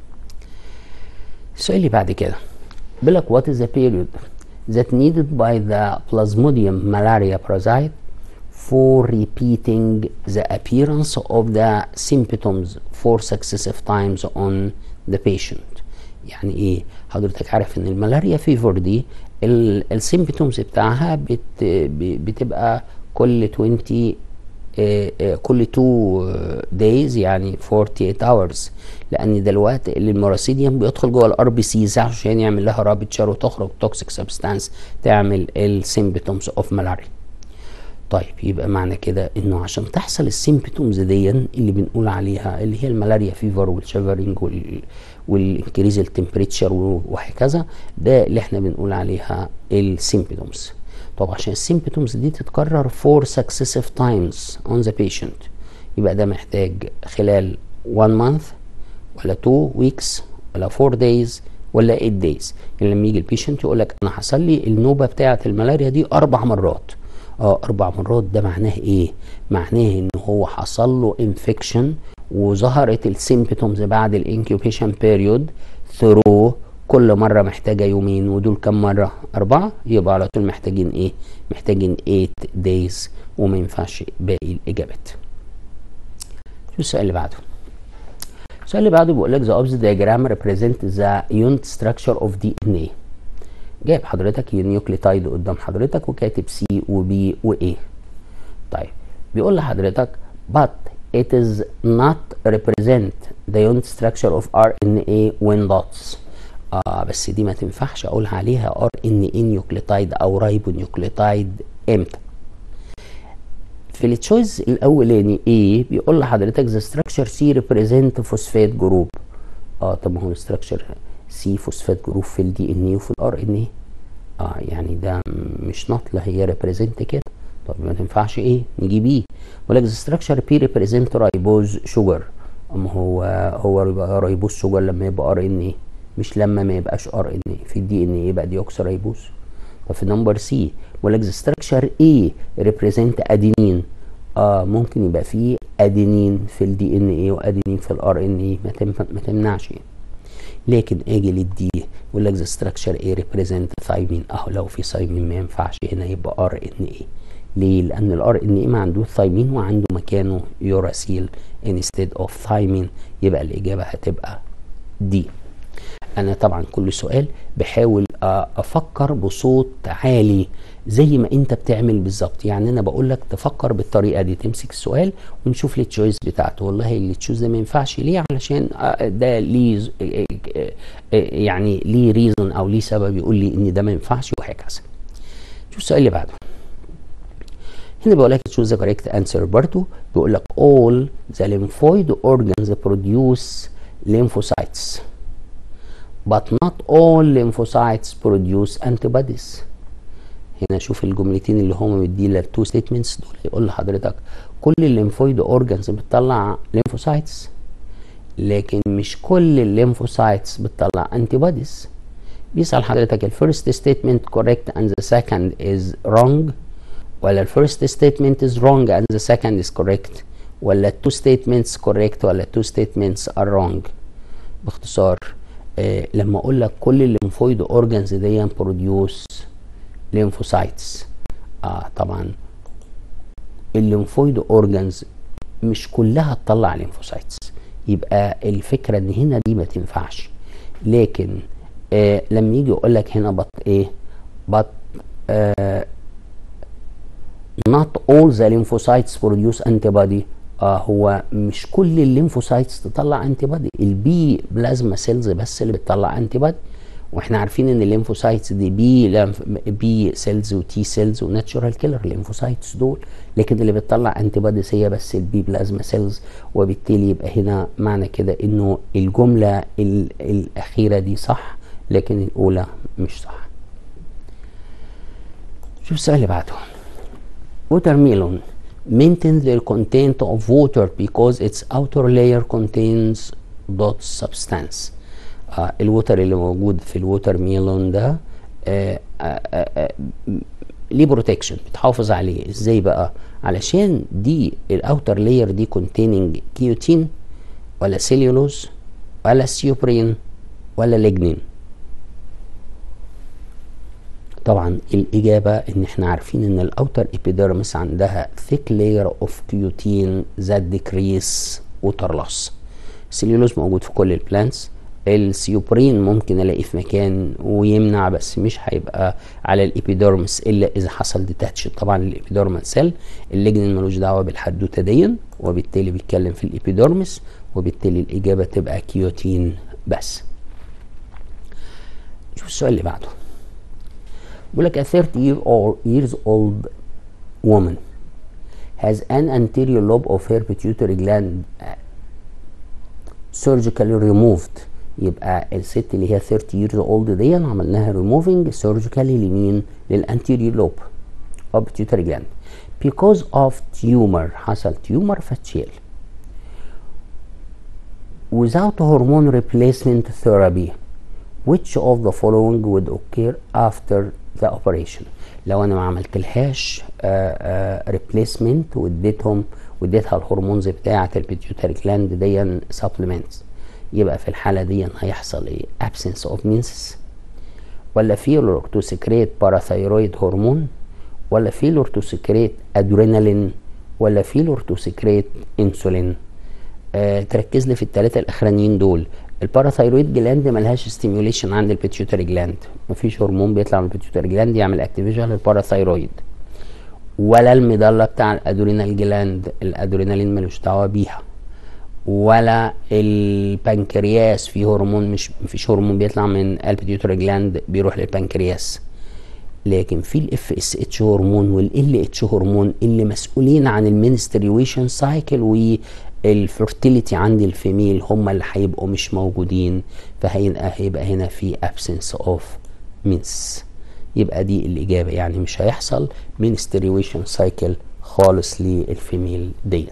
السؤال اللي بعد كده بيقول لك what is the period that needed by the plasmodium malaria parasite for repeating the appearance of the symptoms for successive times on the patient يعني ايه حضرتك عارف ان الملاريا فيفر دي السيمبتومز بتاعها بت بتبقى كل 20 آه، آه، كل 2 دايز يعني 48 hours لان ده الوقت اللي الموراسيديوم بيدخل جوه الار بي سيز عشان يعمل لها رابتشر وتخرج توكسيك سبستانس تعمل السيمبتومز اوف ملاريا طيب يبقى معنى كده انه عشان تحصل السيمبتومز دي اللي بنقول عليها اللي هي الملاريا فيفر والشيفرنج وال والانكريز التمبريتشر وهكذا ده اللي احنا بنقول عليها السيمبتومز طب عشان السيمبتومز دي تتكرر فور successive times on the patient يبقى ده محتاج خلال 1 month ولا 2 weeks ولا 4 days ولا 8 days يعني لما يجي البيشنت يقول لك انا حصل لي النوبه بتاعه الملاريا دي اربع مرات اه اربع مرات ده معناه ايه معناه ان هو حصل له انفكشن وظهرت السيمبتومز بعد الانكيوبيشن بيريود ثرو كل مره محتاجه يومين ودول كم مره اربعه يبقى على طول محتاجين ايه محتاجين 8 دايز وما ينفعش باقي الاجابات شو السؤال اللي بعده السؤال اللي بعده بيقول لك the opposite diagram represent the unit structure of DNA جايب حضرتك نيوكليتايد قدام حضرتك وكاتب سي وبي واي طيب بيقول لحضرتك but it is not represent the unit structure of RNA when dots آه بس دي ما تنفعش اقول عليها ار ان اي نيوكليتايد او رايبو نيوكليتايد امتى في التشويز الاولاني ايه بيقول لحضرتك ذا ستراكشر سي ريبريزنت فوسفات جروب اه طب ما هو الستراكشر سي فوسفات جروب في الدي ان اي وفي الار ان اي اه يعني ده مش نوت لا هي ريبريزنت كده طب ما تنفعش ايه نجيب ايه بيقول لك ذا ستراكشر بي ريبريزنت رايبوز شوجر اما هو هو يبقى رايبوز شوجر لما يبقى ار ان اي مش لما ما يبقاش ار ان اي في الدي ان اي يبقى ديوكسي رايبوز طب في نمبر سي بيقول لك ذا ستراكشر اي ريبريزنت ادينين اه ممكن يبقى فيه ادينين في الدي ان اي وادينين في الار ان اي ما تمنعش يعني. لكن اجي للدي يقول لك ذا ستراكشر اي ريبريزنت ثايمين اهو لو في ثايمين ما ينفعش هنا يبقى ار ان اي ليه لان الار ان اي ما عندوش ثايمين وعنده مكانه يوراسيل instead of ثايمين يبقى الاجابه هتبقى دي انا طبعا كل سؤال بحاول افكر بصوت عالي زي ما انت بتعمل بالظبط يعني انا بقول لك تفكر بالطريقه دي تمسك السؤال ونشوف التشويس بتاعته والله اللي تشوز ده ما ينفعش ليه علشان ده ليه يعني ليه ريزون او ليه سبب يقول لي ان ده ما ينفعش وهكذا شوف السؤال اللي بعده هنا بيقول لك choose the correct answer برضه بيقول لك all the lymphoid organs produce lymphocytes but not all lymphocytes produce antibodies هنا شوف الجملتين اللي هم مدين لك تو ستيتمنتس دول يقول لحضرتك كل الليمفويد اورجانز بتطلع ليمفوسايتس لكن مش كل الليمفوسايتس بتطلع انتي بوديز بيسال حضرتك الفيرست ستيتمنت كوريكت اند ذا سكند از wrong ولا الفيرست ستيتمنت از wrong and the second is correct ولا التو ستيتمنتس correct ولا التو ستيتمنتس are wrong باختصار آه لما اقول لك كل الليمفويد اورجانز دي بروديوس ليمفوسايتس اه طبعا الليمفويد اورجانز مش كلها تطلع ليمفوسايتس يبقى الفكره ان هنا دي ما تنفعش لكن آه لما يجي يقول لك هنا بط ايه بط آه not all the lymphocytes produce antibody آه هو مش كل الليمفوسايتس تطلع انتي بادي البي بلازما سيلز بس اللي بتطلع انتي بادي واحنا عارفين ان الليمفوسايتس دي بي بي سيلز وتي سيلز وناتشورال كيلر الليمفوسايتس دول لكن اللي بتطلع انتي باديز هي بس البي بلازما سيلز وبالتالي يبقى هنا معنى كده انه الجمله الاخيره دي صح لكن الاولى مش صح شوف السؤال اللي بعده watermelon maintain their content of water because its outer layer contains dot substance آه الوتر اللي موجود في الووتر ميلون ده آه آه آه ليه بروتكشن بتحافظ عليه ازاي بقى علشان دي الاوتر لاير دي containing كيوتين ولا سيليولوز ولا سيوبرين ولا ليجنين طبعا الاجابه ان احنا عارفين ان الاوتر ابيديرمس عندها thick layer of كيوتين that decrease water loss السليولوز موجود في كل البلانتس السيوبرين ممكن الاقيه في مكان ويمنع بس مش هيبقى على الابيديرمس الا اذا حصل ديتاتش طبعا الابيديرمال سيل الليجنين ملوش دعوه بالحدوته دي وبالتالي بيتكلم في الابيديرمس وبالتالي الاجابه تبقى كيوتين بس شوف السؤال اللي بعده بيقول لك a 30 year old, years old woman has an anterior lobe of her pituitary gland surgically removed يبقى الست اللي هي 30 years old دي عملناها removing surgically لمين للانتيريور لوب of pituitary gland because of tumor حصل tumor فاتشيل without hormone replacement therapy which of the following would occur after the operation لو انا ما عملتلهاش ريبليسمنت واديتهم واديتها الهرمونز بتاعه البيتيوتري جلاند دي سبلمنتس يبقى في الحاله دي هيحصل ايه absence of menses ولا failure to secrete parathyroid هرمون ولا failure to secrete adrenaline ولا failure to secrete insulin آه تركز لي في الثلاثه الاخرانيين دول الباراثايرويد جلاند ملهاش ستيميوليشن عند البيتيوتري جلاند مفيش هرمون بيطلع من البيتيوتري جلاند يعمل اكتيفيشن للباراثايرويد ولا المظله بتاع الادرينال جلاند الادرينالين ملوش دعوه بيها ولا البنكرياس في هرمون مش مفيش هرمون بيطلع من البيتيوتري جلاند بيروح للبنكرياس لكن في الاف اس اتش هرمون والال اتش هرمون اللي مسؤولين عن المنستريويشن سايكل والفرتيليتي عند الفيميل هم اللي هيبقوا مش موجودين فهيبقى هيبقى هنا في absence of mens يبقى دي الاجابه يعني مش هيحصل منستريويشن سايكل خالص للفيميل دي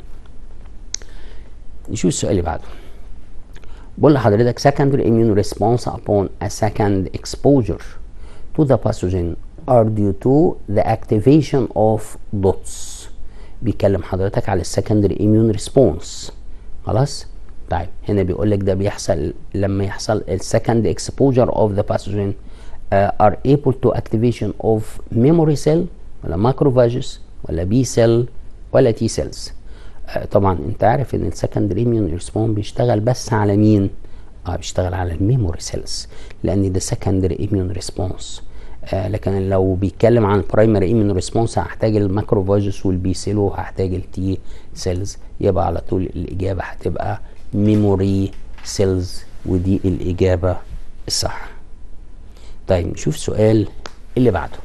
نشوف السؤال اللي بعده بقول لحضرتك secondary immune response upon a second exposure to the pathogen are due to the activation of dots بيتكلم حضرتك على السكندري immune response خلاص طيب هنا بيقول لك ده بيحصل لما يحصل السكند exposure of the pathogen uh, are able to activation of memory cell ولا macrophages ولا بي سيل ولا تي سيلز آه طبعا انت عارف ان السكندري اميون ريسبونس بيشتغل بس على مين اه بيشتغل على الميموري سيلز لان ده سكندري اميون ريسبونس آه لكن لو بيتكلم عن برايمري اميون ريسبونس هحتاج الماكروفاجس والبي سيل وهحتاج التي سيلز يبقى على طول الاجابه هتبقى ميموري سيلز ودي الاجابه الصح طيب نشوف سؤال اللي بعده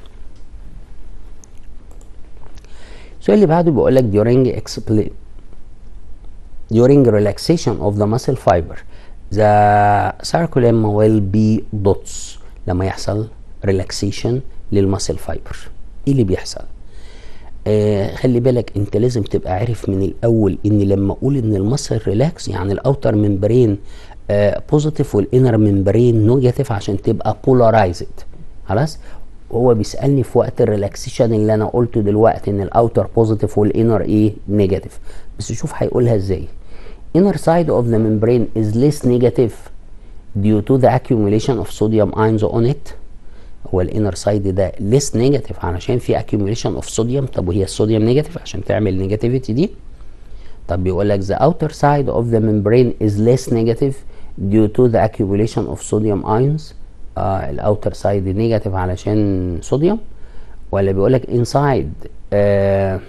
السؤال اللي بعده بيقول لك during explain during relaxation of the muscle fiber the circulum will be dots لما يحصل relaxation للمسل فايبر ايه اللي بيحصل آه خلي بالك انت لازم تبقى عارف من الاول ان لما اقول ان المسل ريلاكس يعني الاوتر ممبرين بوزيتيف والانر ممبرين نيجاتيف عشان تبقى بولارايزد خلاص هو بيسالني في وقت الريلاكسيشن اللي انا قلته دلوقتي ان الاوتر بوزيتيف والانر ايه نيجاتيف بس شوف هيقولها ازاي inner side of the membrane is less negative due to the accumulation of sodium ions on it هو الانر سايد ده less negative علشان في accumulation of sodium طب وهي الصوديوم نيجاتيف عشان تعمل نيجاتيفيتي دي طب بيقول لك the outer side of the membrane is less negative due to the accumulation of sodium ions آه الاوتر سايد نيجاتيف علشان صوديوم ولا بيقول لك inside آه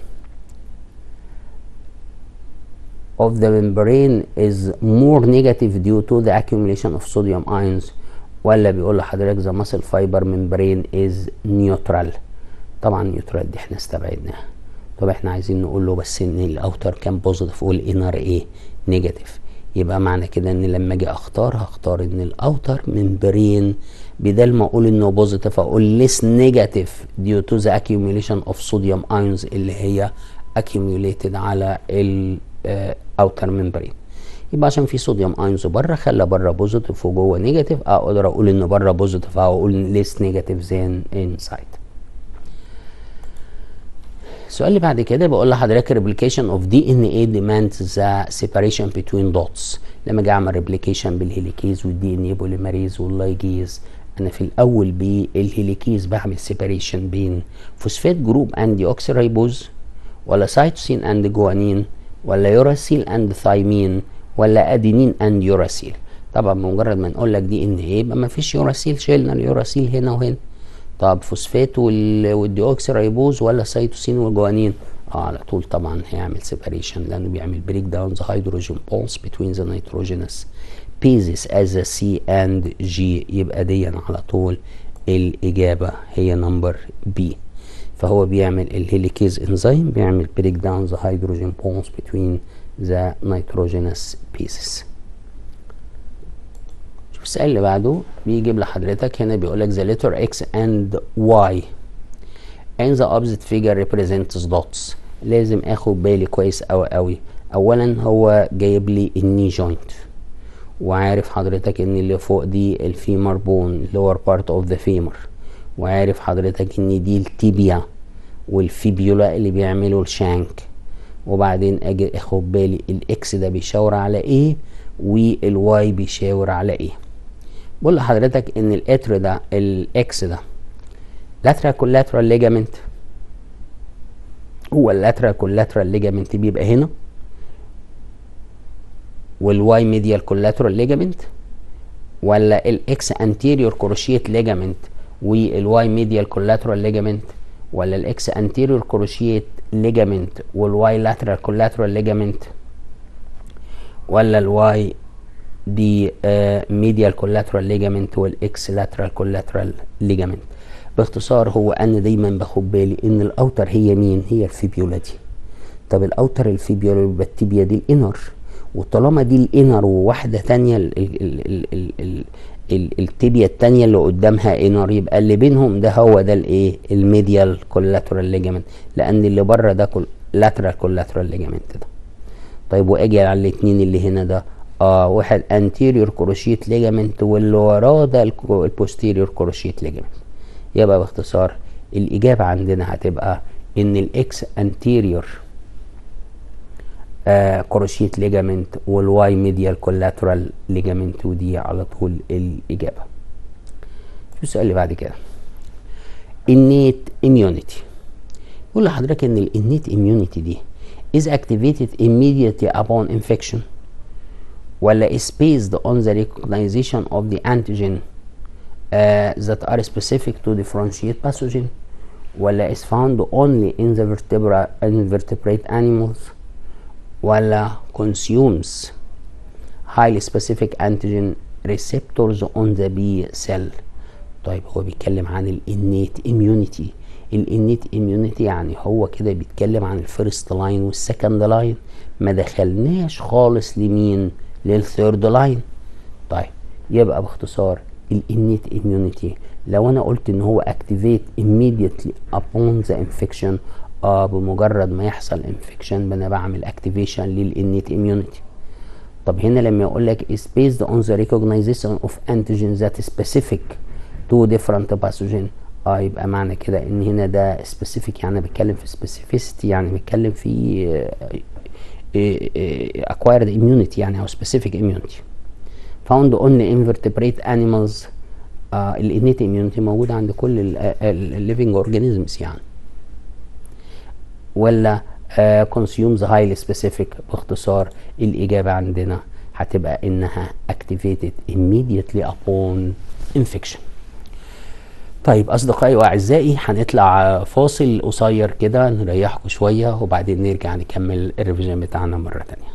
of the membrane is more negative due to the accumulation of sodium ions ولا بيقول لحضرتك the muscle fiber membrane is neutral طبعا نيوترال دي احنا استبعدناها طب احنا عايزين نقول له بس ان الاوتر كان بوزيتيف والانر ايه نيجاتيف يبقى معنى كده ان لما اجي اختار هختار ان الاوتر ممبرين بدل ما اقول انه بوزيتيف اقول less negative due to the accumulation of sodium ions اللي هي accumulated على الاوتر ممبرين يبقى عشان في صوديوم ايونز بره خلى بره بوزيتيف وجوه نيجاتيف اقدر اقول ان بره بوزيتيف او اقول less negative than inside السؤال اللي بعد كده بقول لحضرتك replication of DNA demands the separation between dots لما اجي اعمل replication بالهيليكيز والدي ان اي بوليمريز واللايجيز انا في الاول بالهيليكيز بعمل separation بين فوسفات جروب اند ديوكسيريبوز ولا سايتوسين اند جوانين ولا يوراسيل اند ثايمين ولا ادينين اند يوراسيل طبعا بمجرد ما نقول لك دي ان ايه يبقى ما فيش يوراسيل شيلنا اليوراسيل هنا وهنا طب فوسفات والديوكسيريبوز ولا سيتوسين والجوانين اه على طول طبعا هيعمل سيباريشن لانه بيعمل بريك داون ذا هيدروجين بونز بتوين ذا نيتروجينس بيزيس از سي اند جي يبقى دي على طول الاجابه هي نمبر بي فهو بيعمل الهيليكيز انزيم بيعمل بريك داون ذا هيدروجين بونز بتوين ذا نيتروجينس بيزيس شوف السؤال اللي بعده بيجيب لحضرتك هنا بيقول لك the letter x and y and the opposite figure represents dots لازم اخد بالي كويس قوي قوي اولا هو جايب لي الني جوينت وعارف حضرتك ان اللي فوق دي الفيمر بون lower part of the femur وعارف حضرتك ان دي التيبيا والفيبيولا اللي بيعملوا الشانك وبعدين اجي اخد بالي الاكس ده بيشاور على ايه والواي بيشاور على ايه بقول لحضرتك ان الاتر ده الاكس ده لاترال كولاترال ليجامنت هو اللاترال كولاترال ليجامنت بيبقى هنا والواي ميديال كولاترال ليجامنت ولا الاكس انتيريور كروشيت ليجامنت والواي ميديال كولاترال ليجامنت ولا الاكس انتيريور كروشيت ليجامنت والواي لاترال كولاترال ليجامنت ولا الواي دي ميديال كولاترال ليجامنت والاكس لاترال كولاترال ليجامنت باختصار هو انا دايما باخد بالي ان الاوتر هي مين هي الفيبيولا دي طب الاوتر الفيبيولا يبقى التibia دي الانر وطالما دي الانر وواحده تانية ال ال ال ال ال ال التibia التانية اللي قدامها انر يبقى اللي بينهم ده هو ده الايه الميديال كولاترال ليجامنت لان اللي بره ده كل لاترال كولاترال ليجامنت ده طيب واجي على الاثنين اللي هنا ده اه واحد انتيريور كروشيت ليجامنت واللي وراه ده البوستيريور كروشيت ليجامنت يبقى باختصار الاجابه عندنا هتبقى ان الاكس انتيريور آه كروشيت ليجامنت والواي ميديال كولاترال ليجامنت ودي على طول الاجابه شو السؤال اللي بعد كده innate immunity قول لحضرتك ان الانيت اميونيتي دي is activated immediately upon infection ولا is based on the recognition of the antigen uh, that are specific to differentiate pathogen ولا is found only in the vertebra invertebrate animals ولا consumes highly specific antigen receptors on the B cell طيب هو بيتكلم عن الانيت اميونيتي الانيت اميونيتي يعني هو كده بيتكلم عن الفيرست لاين والسكند لاين ما دخلناش خالص لمين للثيرد لاين طيب يبقى باختصار الانيت اميونيتي لو انا قلت ان هو اكتيفيت immediately upon the infection اه بمجرد ما يحصل انفكشن انا بعمل اكتيفيشن للانيت اميونيتي طب هنا لما يقول لك is based on the recognition of antigens that is specific to different pathogen اه يبقى معنى كده ان هنا ده specific يعني بتكلم في specificity يعني بتكلم في acquired immunity يعني او specific immunity found only invertebrate animals آه الانيت immunity موجودة عند كل الليفنج اورجانيزمز يعني ولا آه consumes highly specific باختصار الإجابة عندنا هتبقى إنها activated immediately upon infection طيب أصدقائي وأعزائي هنطلع فاصل قصير كده نريحكم شوية وبعدين نرجع نكمل الريفيجن بتاعنا مرة تانية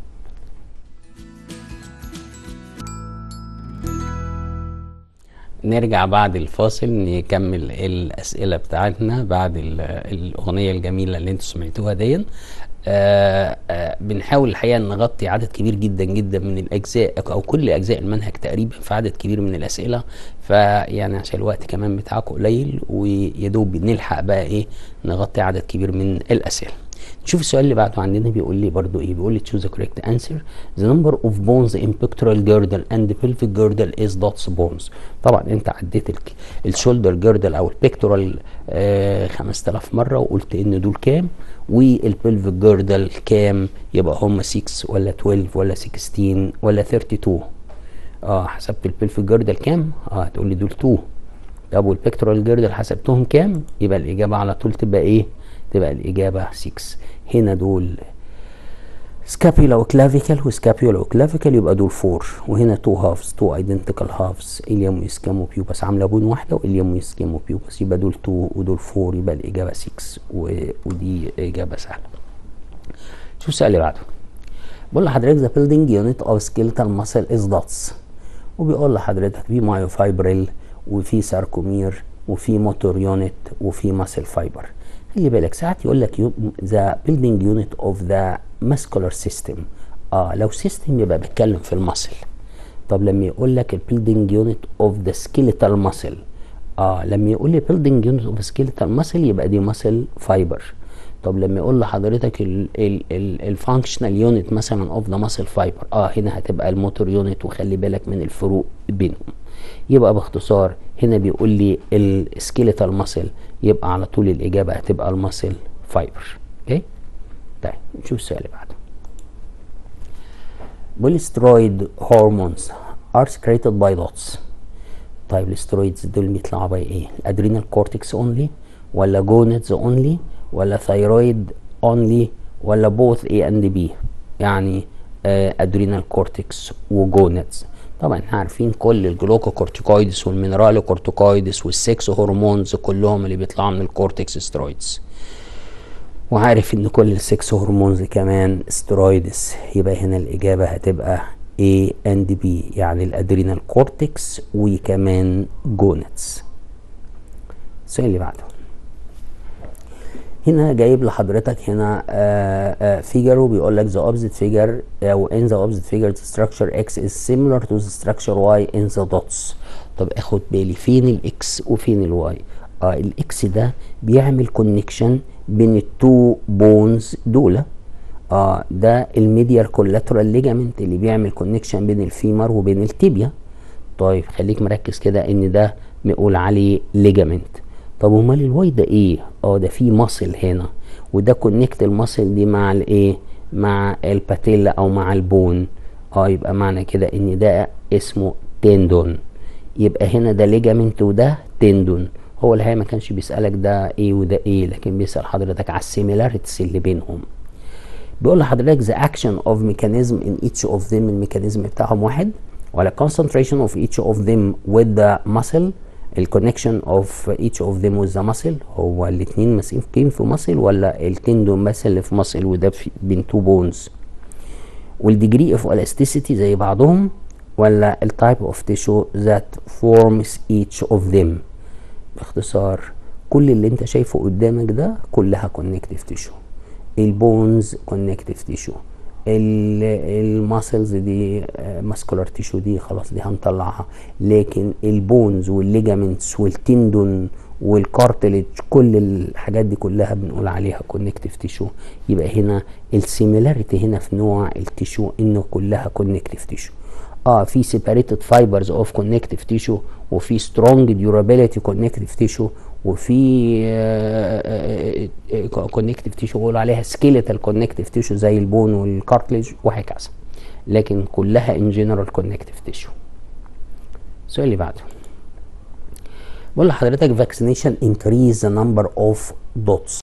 نرجع بعد الفاصل نكمل الأسئلة بتاعتنا بعد الأغنية الجميلة اللي انتوا سمعتوها دي آه آه بنحاول الحقيقة نغطي عدد كبير جدا جدا من الأجزاء أو كل أجزاء المنهج تقريبا في عدد كبير من الأسئلة فيعني عشان الوقت كمان بتاعكم قليل ويدوب نلحق بقى إيه نغطي عدد كبير من الأسئلة نشوف السؤال اللي بعده عندنا بيقول لي برضو ايه بيقول لي choose the correct answer the number of bones in pectoral girdle and the pelvic girdle is dots bones طبعا انت عديت الشولدر جيردل او البيكتورال آه 5000 مره وقلت ان دول كام والبلفيك جيردل كام يبقى هم 6 ولا 12 ولا 16 ولا 32 اه حسبت البلفيك جيردل كام اه هتقول لي دول 2 طب والبيكتورال جيردل حسبتهم كام يبقى الاجابه على طول تبقى ايه تبقى الإجابة 6 هنا دول سكابيولا وكلافيكال وسكابيولا وكلافيكال يبقى دول 4 وهنا 2 هافز 2 ايدنتيكال هافز اليوم ويسكام وبيوبس عامله بون واحده واليوم ويسكام وبيوبس يبقى دول 2 ودول 4 يبقى الاجابه 6 و... ودي اجابه سهله شوف السؤال اللي بعده بقول لحضرتك ذا بيلدينج يونت اوف سكيلتال ماسل از دوتس وبيقول لحضرتك في مايوفايبريل وفي ساركومير وفي موتور يونت وفي ماسل فايبر خلي بالك ساعات يقول لك ذا بيلدينج يونت اوف ذا ماسكولار سيستم اه لو سيستم يبقى بيتكلم في المصل طب لما يقول لك البيلدينج يونت اوف ذا سكيليتال ماسل اه لما يقول لي بيلدينج يونت اوف سكيليتال ماسل يبقى دي ماسل فايبر طب لما يقول لحضرتك الفانكشنال يونت مثلا اوف ذا ماسل فايبر اه هنا هتبقى الموتور يونت وخلي بالك من الفروق بينهم يبقى باختصار هنا بيقول لي السكيليتال ماسل يبقى على طول الاجابه هتبقى الماسل فايبر اوكي طيب نشوف السؤال اللي بعده بيقول سترويد هرمونز ار secreted باي دوتس طيب السترويدز دول بيطلعوا باي ايه الادرينال كورتكس اونلي ولا جونتس اونلي ولا ثايرويد اونلي ولا بوث اي اند بي يعني ادرينال كورتكس وجونتس طبعا احنا عارفين كل الجلوكوكورتيكويدس والمينرالو كورتيكويدس والسكس هرمونز كلهم اللي بيطلعوا من الكورتكس سترويدز وعارف ان كل السكس هرمونز كمان سترويدز يبقى هنا الاجابه هتبقى A and B يعني الادرينال كورتكس وكمان جونتس السؤال اللي بعده هنا جايب لحضرتك هنا فيجر وبيقول لك the opposite figure او in the opposite figure the structure X is similar to the structure Y in the dots طب اخد بالي فين الاكس وفين الواي اه الاكس ده بيعمل كونكشن بين التو بونز دول اه ده الميديال كولاترال ليجامنت اللي بيعمل كونكشن بين الفيمر وبين التيبيا طيب خليك مركز كده ان ده بنقول عليه ليجامنت طب امال الواي ده ايه اه ده في ماسل هنا وده كونكت الماسل دي مع الايه مع الباتيلا او مع البون اه يبقى معنى كده ان ده اسمه تندون يبقى هنا ده ليجامنت وده تندون هو الحقيقه ما كانش بيسالك ده ايه وده ايه لكن بيسال حضرتك على السيميلاريتيز اللي بينهم بيقول لحضرتك the action of mechanism in each of them الميكانيزم بتاعهم واحد ولا concentration of each of them with the muscle الكونكشن of each of them with the muscle هو الاثنين ماسكين في muscle ولا التندون بس اللي في muscle وده في بين two bones والديجري اوف elasticity زي بعضهم ولا التايب اوف tissue that forms each of them باختصار كل اللي انت شايفه قدامك ده كلها connective tissue البونز كونكتيف تيشو الماسلز دي ماسكولار تيشو دي خلاص دي هنطلعها لكن البونز والليجامنتس والتندون والكارتلج كل الحاجات دي كلها بنقول عليها كونكتيف تيشو يبقى هنا السيميلاريتي هنا في نوع التيشو انه كلها كونكتيف تيشو اه في separated fibers of connective tissue وفي strong durability connective tissue وفي كونكتيف تيشو بيقولوا عليها سكيليتال كونكتيف تيشو زي البون والكارتليج وهكذا لكن كلها ان جنرال كونكتيف تيشو السؤال اللي بعده بقول لحضرتك فاكسينيشن increase the number of dots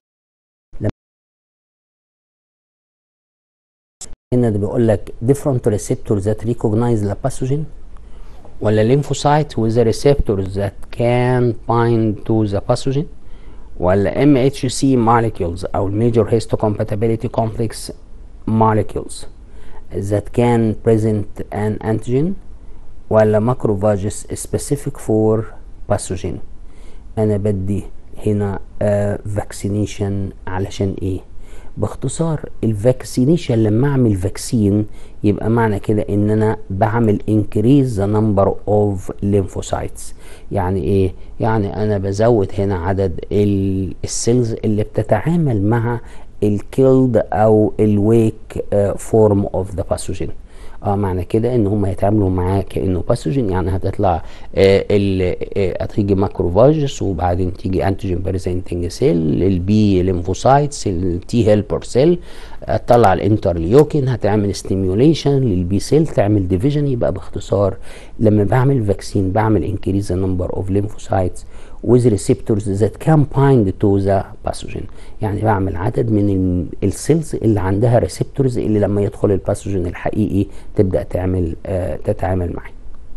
هنا ده بيقول لك different receptors that recognize the pathogen ولا lymphocyte with the receptors that can bind to the pathogen ولا MHC molecules أو major histocompatibility complex molecules that can present an antigen ولا macrophages specific for pathogen أنا بدي هنا uh, vaccination علشان إيه؟ باختصار الفاكسينيشن لما اعمل فاكسين يبقى معنى كده ان انا بعمل increase the number of lymphocytes يعني ايه يعني انا بزود هنا عدد السيلز اللي بتتعامل مع الكيلد او الويك فورم اوف ذا باثوجين اه معنى كده ان هم هيتعاملوا معاه كانه باثوجين يعني هتطلع آه آه هتيجي ماكروفاجس وبعدين تيجي انتيجين بريزنتنج سيل البي ليمفوسايتس التي هيلبر سيل هتطلع الانترليوكين هتعمل ستيميوليشن للبي سيل تعمل ديفيجن يبقى باختصار لما بعمل فاكسين بعمل انكريز نمبر اوف ليمفوسايتس with receptors that can bind to the pathogen يعني بعمل عدد من السيلز اللي عندها ريسبتورز اللي لما يدخل الباثوجين الحقيقي تبدا تعمل آه تتعامل معاه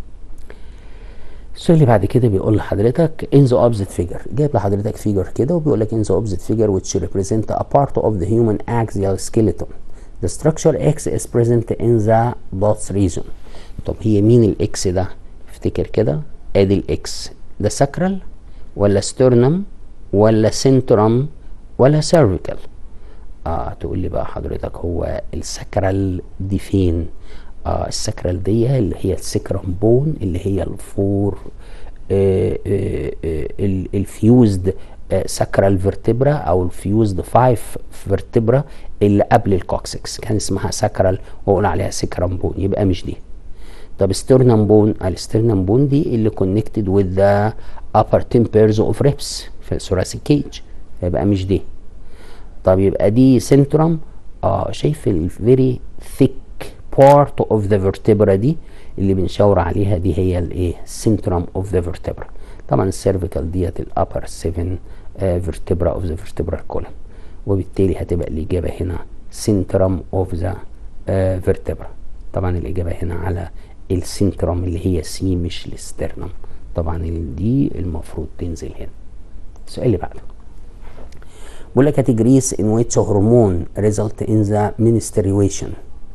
السؤال اللي بعد كده بيقول لحضرتك in the opposite figure جايب لحضرتك فيجر كده وبيقول لك in the opposite figure which represent a part of the human axial skeleton the structure X is present in the dots region طب هي مين الاكس ده افتكر كده ادي الاكس ده ساكرال ولا سترنم ولا سنترم ولا سيرفيكال اه تقول لي بقى حضرتك هو السكرال دي فين اه السكرال دي اللي هي السكرم بون اللي هي الفور آه آه آه الفيوزد ساكرال فيرتبرا او الفيوزد فايف فيرتبرا اللي قبل الكوكسكس كان اسمها ساكرال واقول عليها سكرم بون يبقى مش دي طب سترنم بون السترنم بون دي اللي كونكتد وذ ذا upper 10 pairs of ribs في الثوراسيك كيج يبقى مش دي طب يبقى دي سنترم اه شايف الفيري ثيك بارت اوف ذا vertebra دي اللي بنشاور عليها دي هي الايه سنترم اوف ذا vertebra طبعا السيرفيكال ديت الابر 7 vertebra اوف ذا vertebral column وبالتالي هتبقى الاجابه هنا سنترم اوف ذا vertebra طبعا الاجابه هنا على السنترم اللي هي سي مش الاسترنم طبعا دي المفروض تنزل هنا السؤال اللي بعده بيقول لك categories in which hormone result in the menstruation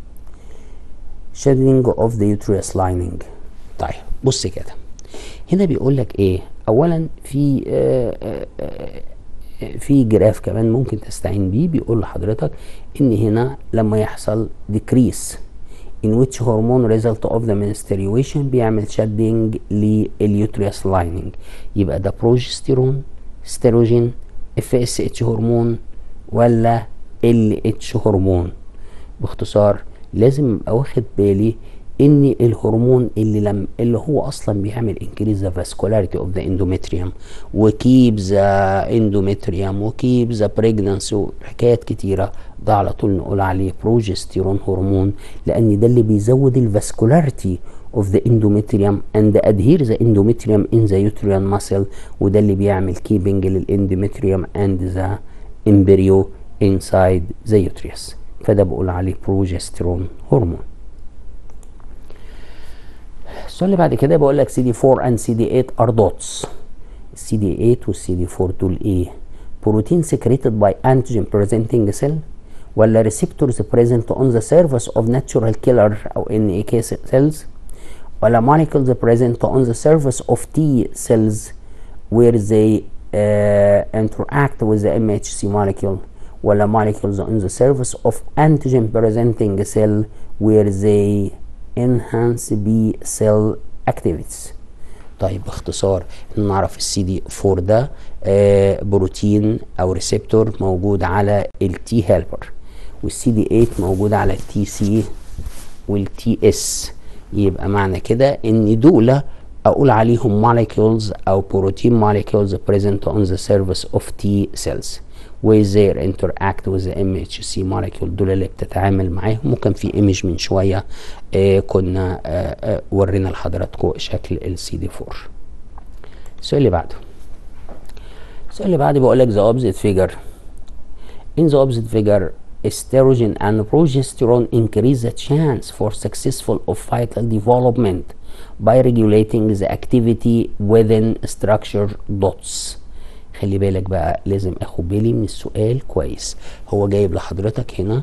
shedding of the uterus lining طيب بص كده هنا بيقول لك ايه اولا في آآ آآ في جراف كمان ممكن تستعين بيه بيقول لحضرتك ان هنا لما يحصل decrease in which hormone result of the menstruation بيعمل shedding لليوتريوس lining يبقى ده بروجستيرون ستيروجين اف اس اتش هرمون ولا ال اتش هرمون باختصار لازم ابقى واخد بالي ان الهرمون اللي لم اللي هو اصلا بيعمل انكريز ذا فاسكولاريتي اوف ذا اندوميتريوم وكيب ذا اندوميتريوم وكيب ذا بريجنانسي وحكايات كتيره ده على طول نقول عليه بروجستيرون هرمون لان ده اللي بيزود الفاسكولاريتي of the endometrium and adhere the endometrium in the uterine muscle وده اللي بيعمل keeping للاندوميتريوم and the embryo inside the uterus فده بقول عليه بروجسترون هرمون السؤال اللي بعد كده بقول لك سي دي 4 and سي دي 8 are dots السي دي 8 والسي دي 4 دول ايه بروتين secreted by antigen presenting cell ولا receptors present on the surface of natural killer او NAK cells ولا molecules present on the surface of T cells where they uh, interact with the MHC molecule ولا molecules on the surface of antigen presenting cell where they enhance B cell activities طيب باختصار نعرف السي دي 4 ده آه بروتين او ريسبتور موجود على التي هيلبر والسي دي 8 موجود على التي سي والتي اس يبقى معنى كده ان دول اقول عليهم molecules او بروتين molecules present on the surface of T cells with their interact with the MHC molecule دول اللي بتتعامل معاهم وكان في ايمج من شويه آه كنا آه آه ورينا لحضراتكم شكل السي دي 4 السؤال اللي بعده السؤال اللي بعده بيقول لك the opposite figure in the opposite figure estrogen and progesterone increase the chance for successful of vital development by regulating the activity within structure dots خلي بالك بقى لازم اخد بالي من السؤال كويس هو جايب لحضرتك هنا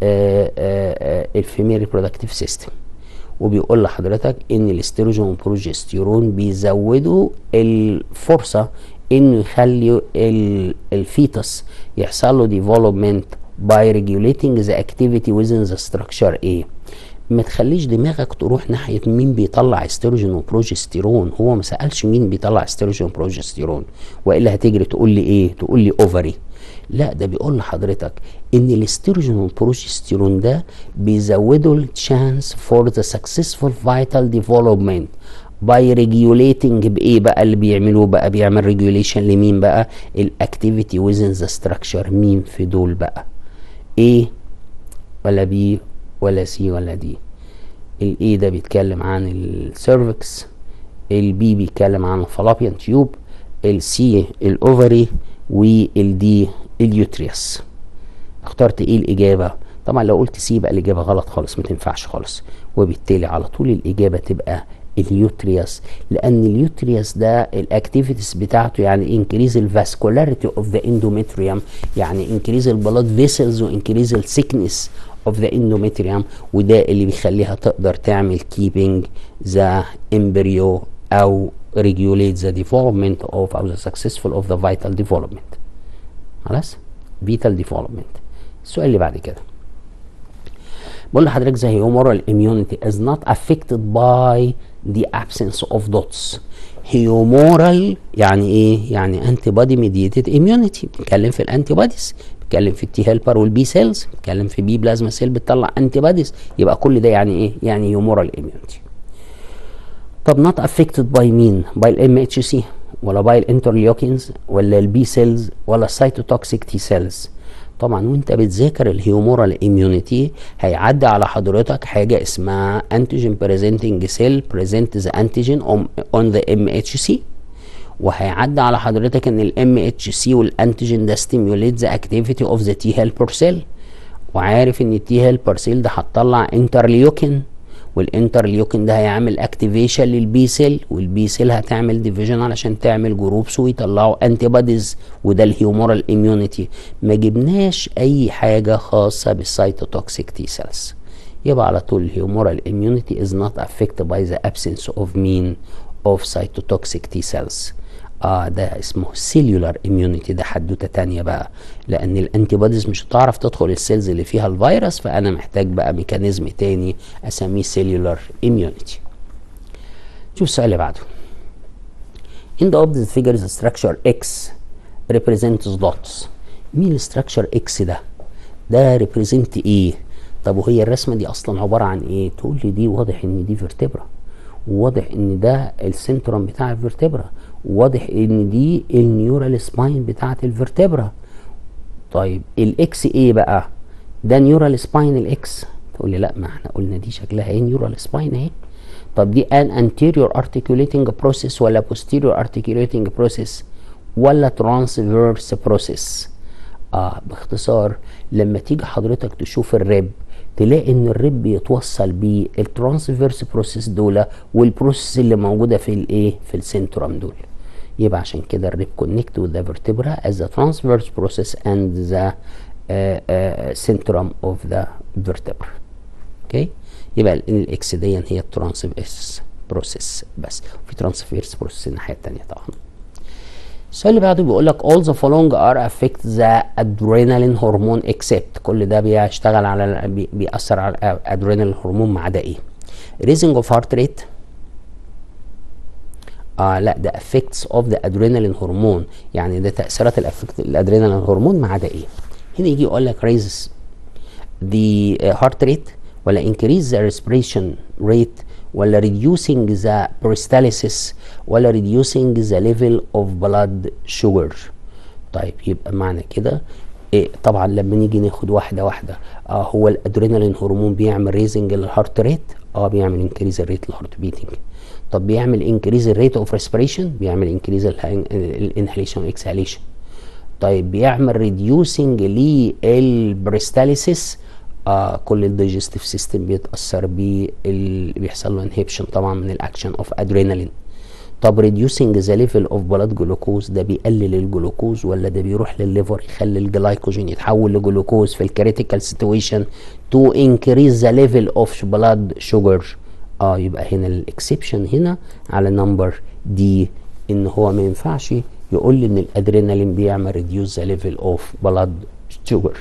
الفيميل ريبرودكتيف سيستم وبيقول لحضرتك ان الاستروجين والبروجستيرون بيزودوا الفرصه انه يخلي الفيتس يحصل له ديفلوبمنت by regulating the activity within the structure ايه ما تخليش دماغك تروح ناحيه مين بيطلع استروجين وبروجستيرون هو ما سالش مين بيطلع استروجين وبروجستيرون والا هتجري تقول لي ايه تقول لي اوفري لا ده بيقول لحضرتك ان الاستروجين والبروجستيرون ده بيزودوا التشانس فور ذا سكسسفول فيتال ديفلوبمنت باي ريجوليتنج بايه بقى اللي بيعملوه بقى بيعمل ريجوليشن لمين بقى الاكتيفيتي ويزن ذا ستراكشر مين في دول بقى A ولا B ولا C ولا D ال A ده بيتكلم عن السيرفكس ال B بيتكلم عن الفالوبيان تيوب ال C الاوفري وال D اليوتريس اخترت ايه الاجابه طبعا لو قلت سي يبقى الاجابه غلط خالص ما تنفعش خالص وبالتالي على طول الاجابه تبقى اليوترياس لان اليوترياس ده الاكتيفيتيز بتاعته يعني انكريز الفاسكولاريتي اوف ذا اندوميتريوم يعني انكريز البلاد فيسلز وانكريز السيكنس اوف ذا اندوميتريوم وده اللي بيخليها تقدر تعمل كيبنج ذا امبريو او regulate the development of او the successful of the vital development خلاص vital development السؤال اللي بعد كده بقول لحضرتك the humoral immunity is not affected by the absence of dots humoral يعني ايه يعني انتي بودي ميديتد immunity بنتكلم في الانتي بوديز بنتكلم في التي هيلبر والبي سيلز بنتكلم في بي بلازما سيل بتطلع انتي بوديز يبقى كل ده يعني ايه يعني humoral immunity طب not affected by مين by الام اتش سي ولا باي الانترليوكينز ولا البي سيلز ولا السيتوتوكسيك تي سيلز طبعا وانت بتذاكر الهيومورال اميونيتي هيعدي على حضرتك حاجه اسمها انتيجين بريزنتنج سيل بريزنت ذا انتيجين اون ذا ام اتش سي وهيعدي على حضرتك ان الام اتش سي والانتيجين ده ستيموليت ذا اكتيفيتي اوف ذا تي هيلبر سيل وعارف ان التي هيلبر سيل ده هتطلع انترليوكين والانترليوكين ده هيعمل اكتيفيشن للبي سيل والبي سيل هتعمل ديفيجن علشان تعمل جروبس ويطلعوا انتي بوديز وده الهيومورال اميونيتي ما جبناش اي حاجه خاصه بالسيتوتوكسيك تي سيلز يبقى على طول الهيومورال اميونيتي is not affected by the absence of mean of cytotoxic T cells اه ده اسمه سيلولار اميونيتي ده حدوته تانية بقى لان الانتي بوديز مش هتعرف تدخل السيلز اللي فيها الفيروس فانا محتاج بقى ميكانيزم تاني اسميه سيلولار اميونيتي شوف السؤال اللي بعده in the opposite figure the structure X represents dots مين الستراكشر X ده ده represent ايه طب وهي الرسمه دي اصلا عباره عن ايه تقول لي دي واضح ان دي فيرتبرا واضح ان ده السنترم بتاع الفيرتبرا واضح ان دي النيورال سباين بتاعت الفرتبرا طيب الاكس ايه بقى ده نيورال سباين الاكس تقول لي لا ما احنا قلنا دي شكلها ايه نيورال سباين اهي طب دي an anterior articulating process ولا posterior articulating process ولا transverse process اه باختصار لما تيجي حضرتك تشوف الريب تلاقي ان الريب بيتوصل بالترانسفيرس بروسيس دول والبروسيس اللي موجوده في الايه في السنترم دول يبقى عشان كده الريب كونكت with the vertebra as the transverse process and the uh, uh, centrum of the vertebra اوكي يبقى الاكس دي هي الترانسفيرس بروسيس بس في ترانسفيرس بروسيس الناحيه الثانيه طبعا السؤال اللي بعده بيقول لك all the following are affect the adrenaline hormone except كل ده بيشتغل على بي- بيأثر على الادرينالين هرمون ما عدا ايه raising of heart rate اه لا ده effects of the adrenaline hormone يعني ده تأثيرات الأفكت الادرينالين هرمون ما عدا ايه هنا يجي يقول لك raises the uh, heart rate ولا increase the respiration rate ولا reducing the peristalsis ولا reducing the level of blood sugar طيب يبقى معنى كده إيه طبعا لما نيجي ناخد واحده واحده اه هو الادرينالين هرمون بيعمل ريزنج للهارت ريت اه بيعمل انكريز الريت للهارت بيتنج طب بيعمل انكريز الريت اوف ريسبريشن بيعمل انكريز الانهاليشن والاكسهاليشن طيب بيعمل ريديوسنج للبريستاليسيس آه كل الديجستيف سيستم بيتاثر بيه ال- بيحصل له انهبشن طبعا من الاكشن اوف ادرينالين طب ريديوسنج ذا ليفل اوف بلاد جلوكوز ده بيقلل الجلوكوز ولا ده بيروح للليفر يخلي الجلايكوجين يتحول لجلوكوز في الكريتيكال سيتويشن تو انكريز ذا ليفل اوف بلاد شوجر اه يبقى هنا الاكسبشن هنا على نمبر دي ان هو ما ينفعش يقول لي ان الادرينالين بيعمل ريديوس ذا ليفل اوف بلاد شوجر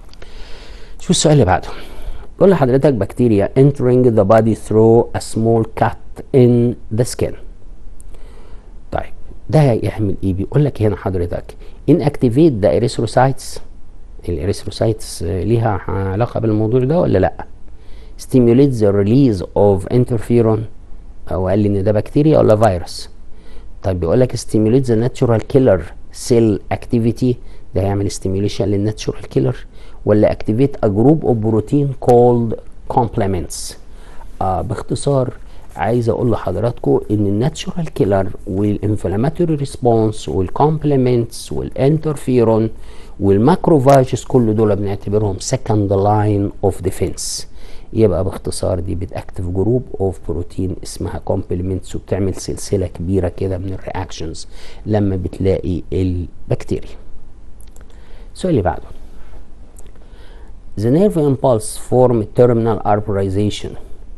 شوف السؤال اللي بعده يقول لحضرتك بكتيريا entering the body through a small cut in the skin طيب ده يعمل ايه بيقول لك هنا حضرتك inactivate the erythrocytes الاريثروسايتس ليها علاقه بالموضوع ده ولا لا stimulate the release of interferon او قال لي ان ده بكتيريا ولا فيروس طيب بيقول لك stimulate the natural killer cell activity ده هيعمل stimulation للناتشورال كيلر ولا activate a group of protein called complements آه باختصار عايز اقول لحضراتكم ان الناتشورال كيلر والانفلاماتوري ريسبونس والكومبلمنتس والانترفيرون والماكروفاجز كل دول بنعتبرهم سكند لاين اوف ديفense يبقى باختصار دي بتاكتف جروب اوف بروتين اسمها كومبلمنتس وبتعمل سلسله كبيره كده من الرياكشنز لما بتلاقي البكتيريا السؤال اللي بعده The nerve impulse form terminal arborization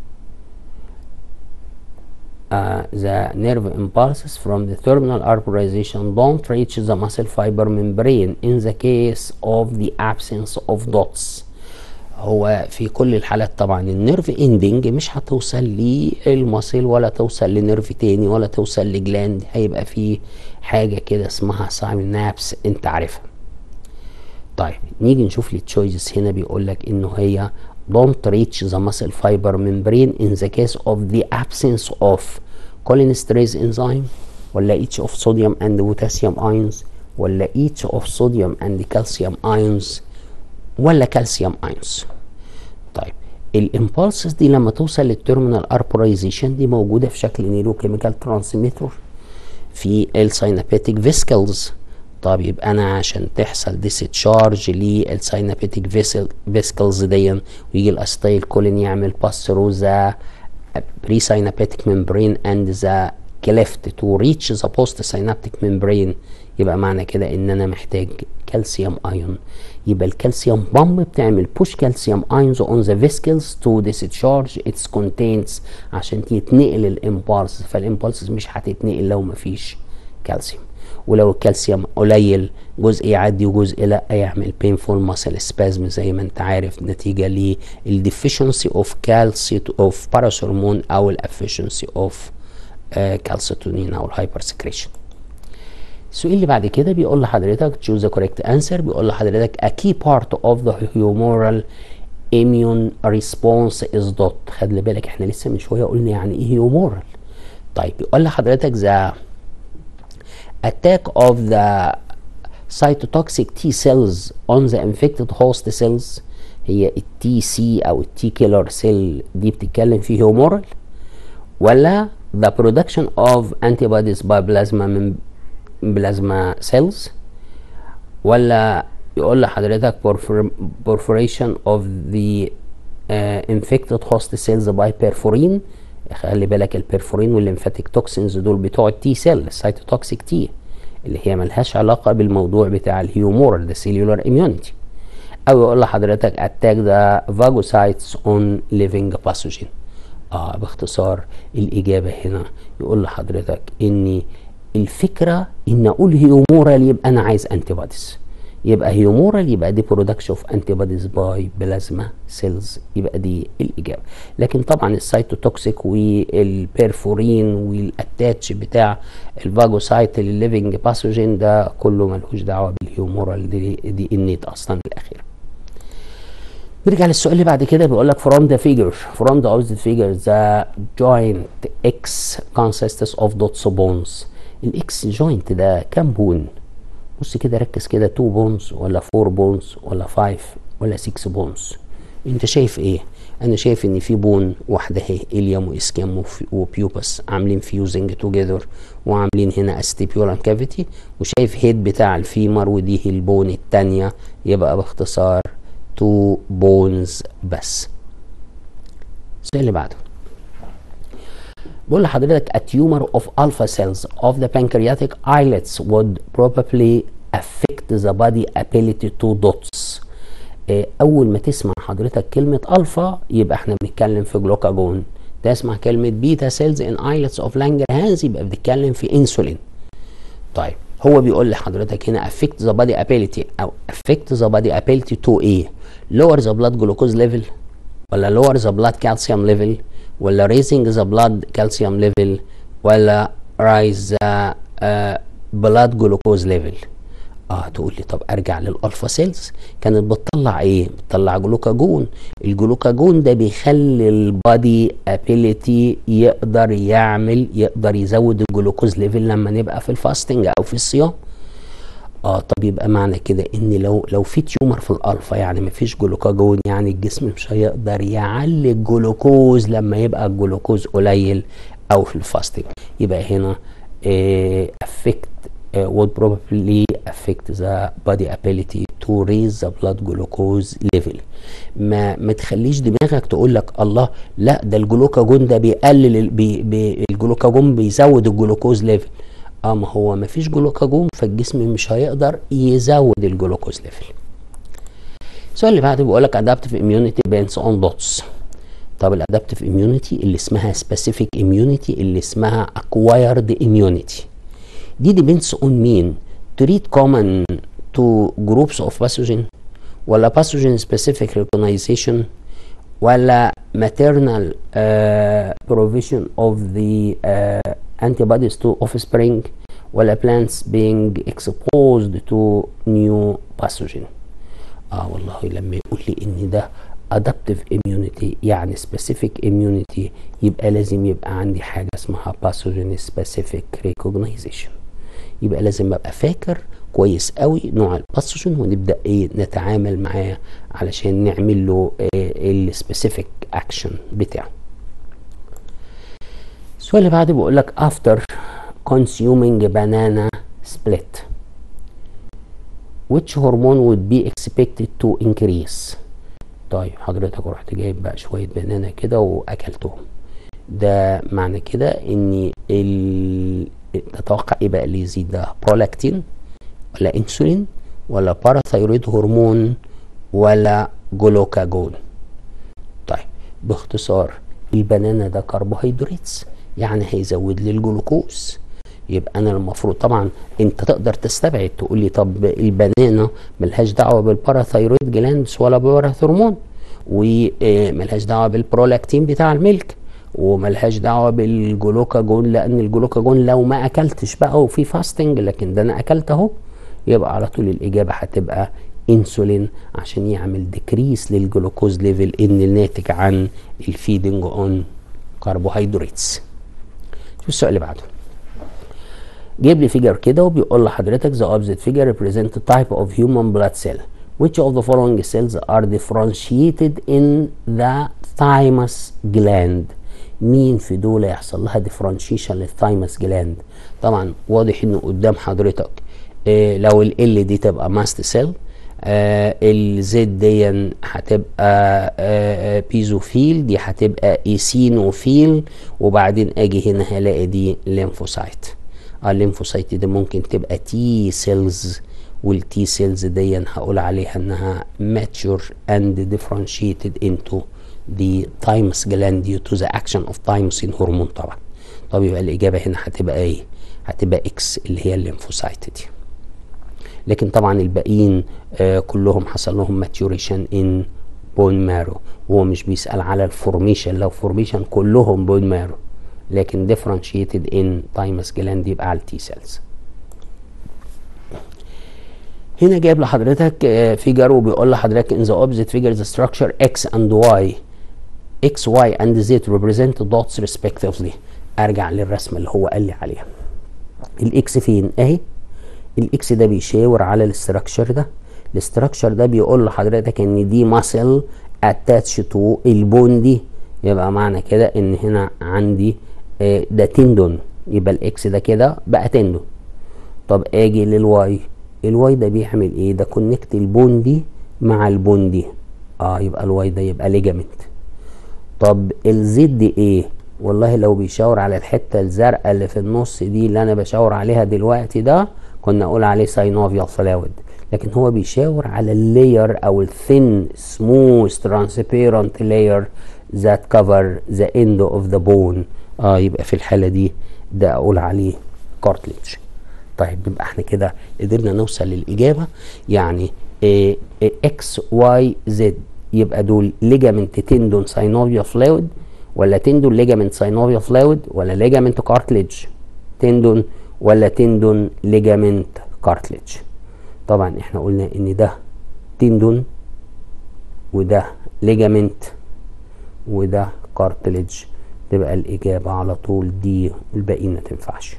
uh, the nerve impulses from the terminal arborization don't reach the muscle fiber membrane in the case of the absence of dots هو في كل الحالات طبعا النيرف اندنج مش هتوصل للمصل ولا توصل لنيرف تاني ولا توصل لجلاند هيبقى في حاجه كده اسمها ساينابس انت عارفها طيب نيجي نشوف التشويسز هنا بيقول لك انه هي don't reach the muscle fiber membrane in the case of the absence of cholinesterase enzyme ولا each of sodium and potassium ions ولا each of sodium and calcium ions ولا calcium ions طيب الامبulses دي لما توصل للتيرمينال اربورايزيشن دي موجوده في شكل نيوروكيميكال ترانسميتر في الساينابيتيك فيسكلز طب يبقى انا عشان تحصل ديستشارج للساينابيتيك فيسكلز دي ويجي الاستايل كولين يعمل باس ثرو ذا بري ساينابيتيك ممبرين اند ذا كليفت تو ريتش ذا بوست ساينابتيك ممبرين يبقى معنى كده ان انا محتاج كالسيوم ايون يبقى الكالسيوم بامب بتعمل بوش كالسيوم ايونز اون ذا فيسكلز تو ديسشارج اتس كونتينز عشان يتنقل الامبالس فالامبالس مش هتتنقل لو مفيش كالسيوم ولو الكالسيوم قليل جزء يعدي وجزء لا يعمل بينفول ماسل سبازم زي ما انت عارف نتيجه للديفيشنسي اوف كالسيت اوف باراثورمون او الافيشنسي اوف كالسيتونين او الهايبر سكريشن السؤال اللي بعد كده بيقول لحضرتك choose the correct answer بيقول لحضرتك a key part of the humoral immune response is dot خلي بالك احنا لسه من شويه قلنا يعني ايه humoral طيب بيقول لحضرتك the attack of the cytotoxic T cells on the infected host cells هي التي سي او التي كيلر سيل دي بتتكلم في هيومورال ولا the production of antibodies by plasma من plasma cells ولا يقول لحضرتك perforation of the uh, infected host cells by perforin خلي بالك البرفورين والليمفاتيك توكسينز دول بتوع التي سيل السيتوتوكسيك تي اللي هي ملهاش علاقه بالموضوع بتاع الهيومورال ده سيلولار اميونيتي او يقول لحضرتك اتاك ذا فاجوسايتس اون ليفنج باثوجين اه باختصار الاجابه هنا يقول لحضرتك ان الفكره ان اقول هيومورال يبقى انا عايز انتي بوديز يبقى هيومورال يبقى دي برودكشن اوف انتي بوديز باي بلازما سيلز يبقى دي الاجابه لكن طبعا السيتوتوكسيك والبيرفورين والاتاتش بتاع الفاجوسايت الليفنج باثوجين ده كله ملهوش دعوه بالهيومورال دي, دي النيت اصلا الاخيره نرجع للسؤال اللي بعد كده بيقول لك from the figure from the opposite figure the joint X consists of dots bones الاكس جوينت ده كام بون بص كده ركز كده 2 بونز ولا 4 بونز ولا 5 ولا 6 بونز انت شايف ايه انا شايف ان في بون واحده اهي اليوم واسكام وبيوبس عاملين فيوزنج توجذر وعاملين هنا استيبيولان كافيتي وشايف هيد بتاع الفيمر ودي البون الثانيه يبقى باختصار 2 بونز بس السؤال اللي بعده بقول لحضرتك a tumor of alpha cells of the pancreatic islets would probably affect the body ability to dots اه اول ما تسمع حضرتك كلمة الفا يبقى احنا بنتكلم في جلوكاجون تسمع كلمة بيتا سيلز ان ايلتس اوف لانجرهانز يبقى بنتكلم في انسولين طيب هو بيقول لحضرتك هنا affect the body ability او affect the body ability to ايه lower the blood glucose level ولا lower the blood calcium level ولا raising the blood calcium level ولا rise the uh, blood glucose level اه تقول لي طب ارجع للالفا سيلز كانت بتطلع ايه بتطلع جلوكاجون الجلوكاجون ده بيخلي البادي ابيليتي يقدر يعمل يقدر يزود الجلوكوز ليفل لما نبقى في الفاستنج او في الصيام اه طب يبقى معنى كده ان لو لو في تيومر في الالفا يعني مفيش جلوكاجون يعني الجسم مش هيقدر يعلي الجلوكوز لما يبقى الجلوكوز قليل او في الفاستنج يبقى هنا آه افكت uh, would probably affect the body ability to raise the blood glucose level ما ما تخليش دماغك تقول لك الله لا ده الجلوكاجون ده بيقلل بي بي الجلوكاجون بيزود الجلوكوز ليفل اه ما هو ما فيش جلوكاجون فالجسم مش هيقدر يزود الجلوكوز ليفل السؤال اللي بعده بيقول لك adaptive immunity depends on dots طب الادابتيف immunity اللي اسمها specific immunity اللي اسمها acquired immunity دي depends on مين treat common to groups of pathogen ولا pathogen specific recognition ولا maternal uh, provision of the uh, antibodies to offspring ولا plants being exposed to new pathogen اه والله لما يقول لي ان ده adaptive immunity يعني specific immunity يبقى لازم يبقى عندي حاجة اسمها pathogen specific recognition يبقى لازم ابقى فاكر كويس قوي نوع الباثوجين ونبدا ايه نتعامل معاه علشان نعمل له إيه السبيسيفيك اكشن بتاعه السؤال اللي بعده بيقول لك after consuming banana split which hormone would be expected to increase طيب حضرتك رحت جايب بقى شويه بنانا كده واكلتهم ده معنى كده ان ال... تتوقع ايه بقى اللي يزيد ده برولاكتين ولا انسولين ولا باراثايرويد هرمون ولا جلوكاجون طيب باختصار البنانا ده كربوهيدراتس يعني هيزود لي الجلوكوز يبقى انا المفروض طبعا انت تقدر تستبعد تقول لي طب البنانا ملهاش دعوه بالباراثايرويد جلاندز ولا بالباراثرمون وملهاش دعوه بالبرولاكتين بتاع الملك وملهاش دعوه بالجلوكاجون لان الجلوكاجون لو ما اكلتش بقى وفي فاستنج لكن ده انا اكلت اهو يبقى على طول الاجابه هتبقى انسولين عشان يعمل ديكريس للجلوكوز ليفل ان الناتج عن الفيدنج اون كربوهيدراتس شوف السؤال اللي بعده جايب لي فيجر كده وبيقول لحضرتك the opposite figure represent the type of human blood cell which of the following cells are differentiated in the thymus gland مين في دول يحصل لها ديفرنشيشن للثايمس جلاند طبعا واضح انه قدام حضرتك إيه لو ال دي تبقى ماست سيل آه الزد دي هتبقى آه آه بيزوفيل دي هتبقى ايسينوفيل وبعدين اجي هنا هلاقي دي ليمفوسايت اه الليمفوسايت دي ممكن تبقى تي سيلز والتي سيلز دي هقول عليها انها mature and differentiated into the thymus gland due to the action of thymosin hormone طبعا طب يبقى الاجابه هنا هتبقى ايه هتبقى اكس اللي هي الليمفوسايت دي لكن طبعا الباقيين آه كلهم حصل لهم ماتيوريشن ان بون مارو وهو مش بيسال على الفورميشن لو فورميشن كلهم بون مارو لكن differentiated in thymus gland يبقى على التي سيلز هنا جايب لحضرتك فيجر وبيقول لحضرتك in the opposite figure the structure x and y x y and z represent dots respectively ارجع للرسمه اللي هو قال لي عليها الاكس فين اهي الاكس ده بيشاور على الاستراكشر ده الاستراكشر ده بيقول لحضرتك ان دي ماسل اتاتش تو البون دي يبقى معنى كده ان هنا عندي آه ده تندون يبقى الاكس ده كده بقى تندون طب اجي للواي الواي ده بيعمل ايه ده كونكت البون دي مع البون دي اه يبقى الواي ده يبقى ليجامنت طب الزد ايه والله لو بيشاور على الحته الزرقاء اللي في النص دي اللي انا بشاور عليها دلوقتي ده كنا اقول عليه ساينوفيال فلاود لكن هو بيشاور على اللاير او الثين سموث ترانسبيرنت لاير ذات كفر ذا اند اوف ذا بون اه يبقى في الحاله دي ده اقول عليه كارتليج طيب يبقى احنا كده قدرنا نوصل للاجابه يعني إيه إيه اكس واي زد يبقى دول ليجامنت تندون ساينوفيا فلويد ولا تندون ليجامنت ساينوفيا فلويد ولا ليجامنت كارتليج تندون ولا تندون ليجامنت كارتليج طبعا احنا قلنا ان ده تندون وده ليجامنت وده كارتليج تبقى الاجابه على طول دي والباقي ما تنفعش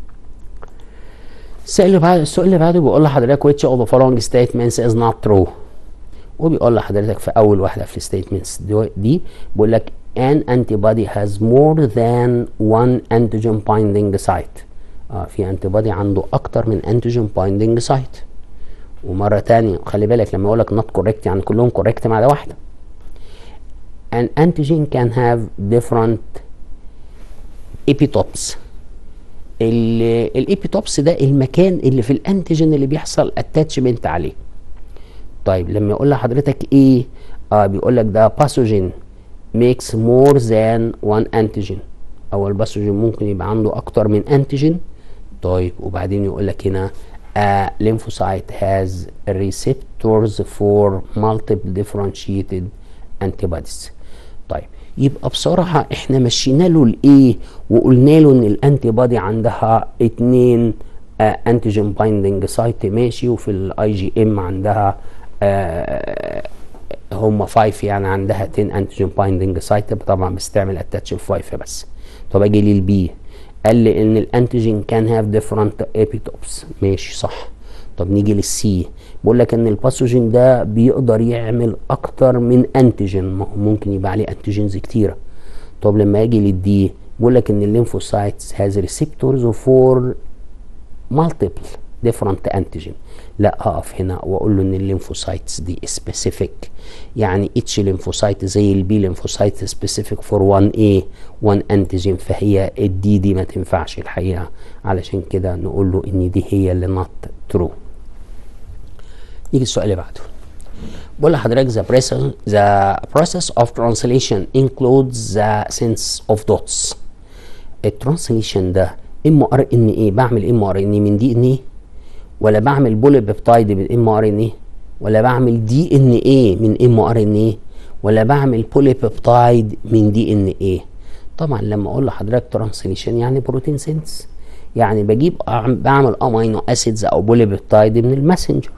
السؤال اللي بعد السؤال اللي بعده بيقول لحضرتك which of the following statements is not true وبيقول لحضرتك في اول واحده في الستيتمنتس دي بيقول لك an antibody has more than one antigen binding site اه في انتي بودي عنده اكتر من انتيجين بايندنج سايت ومره تانية خلي بالك لما اقول لك نوت كوريكت يعني كلهم كوريكت ما عدا واحده an antigen can have different epitopes الابيتوبس ده المكان اللي في الانتيجين اللي بيحصل اتاتشمنت عليه طيب لما يقول لحضرتك ايه اه بيقول لك ده باثوجين makes more than one antigen او الباثوجين ممكن يبقى عنده اكتر من انتيجين طيب وبعدين يقول لك هنا a lymphocyte has receptors for multiple differentiated antibodies طيب يبقى بصراحة احنا مشينا له الايه وقلنا له ان الانتي بادي عندها اتنين آه انتيجين بايندنج سايت ماشي وفي الاي جي ام عندها آه هم 5 يعني عندها 10 انتيجين بايندنج سايت طبعا بستعمل اتاتش 5 بس طب اجي للبي قال لي ان الانتيجين كان هاف ديفرنت ابيتوبس ماشي صح طب نيجي للسي بقول لك ان الباثوجين ده بيقدر يعمل اكتر من انتيجين ما هو ممكن يبقى عليه انتيجينز كتيره طب لما اجي للدي بقول لك ان الليمفوسايتس هاز ريسبتورز فور مالتيبل ديفرنت انتيجين لا اقف هنا واقول له ان الليمفوسايتس دي سبيسيفيك يعني اتش ليمفوسايت زي البي ليمفوسايت سبيسيفيك فور 1 اي 1 انتيجين فهي الدي دي ما تنفعش الحقيقه علشان كده نقول له ان دي هي اللي نوت ترو يجي السؤال اللي بعده بقول لحضرتك the process, the process of translation includes the sense of dots الترانسليشن ده ام ار ان ايه بعمل ام ار ان ايه من دي ان ايه ولا بعمل بولي بيبتايد من ام ار ان ايه ولا بعمل دي ان ايه من ام ار ان ايه ولا بعمل بولي بيبتايد من دي ان ايه طبعا لما اقول لحضرتك ترانسليشن يعني بروتين سينس يعني بجيب بعمل امينو اسيدز او بولي بيبتايد من الماسنجر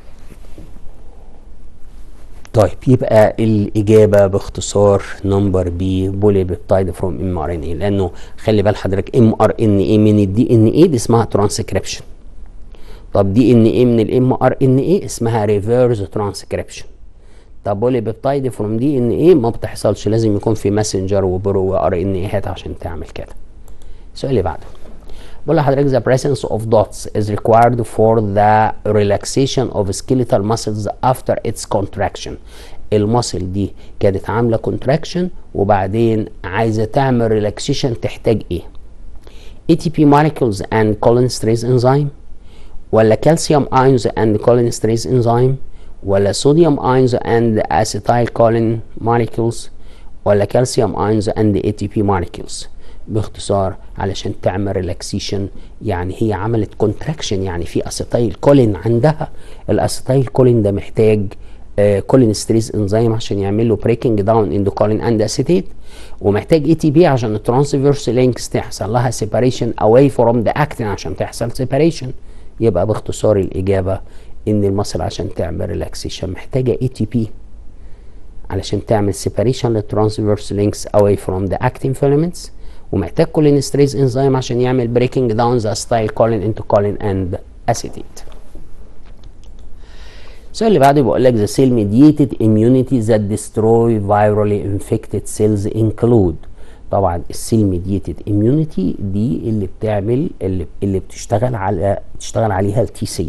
طيب يبقى الاجابه باختصار نمبر بي بولي بيبتايد فروم ام ار ان اي لانه خلي بال حضرتك ام ار ان اي من الدي ان اي دي اسمها ترانسكريبشن طب دي ان ايه من الام ار ان ايه اسمها ريفيرس ترانسكريبشن طب بولي بيبتايد فروم دي ان ايه ما بتحصلش لازم يكون في ماسنجر وبرو وار ان ايهات عشان تعمل كده السؤال اللي بعده بقول لحضرتك the presence of dots is required for the relaxation of skeletal muscles after its contraction المصل دي كانت عامله contraction وبعدين عايزه تعمل relaxation تحتاج ايه ATP molecules and cholinesterase enzyme ولا calcium ions and cholinesterase enzyme ولا sodium ions and acetylcholine molecules ولا calcium ions and ATP molecules باختصار علشان تعمل ريلاكسيشن يعني هي عملت كونتراكشن يعني في اسيتايل كولين عندها الاسيتايل كولين ده محتاج كولين ستريس انزيم عشان يعمل له بريكنج داون اندو كولين اند اسيتيت ومحتاج اي تي بي عشان الترانسفيرس لينكس تحصل لها سيباريشن اواي فروم ذا اكتين عشان تحصل سيباريشن يبقى باختصار الاجابه ان المصل عشان تعمل ريلاكسيشن محتاجه اي تي بي علشان تعمل سيباريشن للترانسفيرس لينكس اواي فروم ذا اكتين فيلامنتس ومحتاج كولينستريز انزيم عشان يعمل بريكنج داون ذا ستايل كولين انتو كولين اند اسيتيت السؤال اللي بعده بيقول لك the cell mediated immunity that destroy virally infected cells include طبعا السيل ميديتد اميونيتي دي اللي بتعمل اللي, اللي بتشتغل على بتشتغل عليها التي سي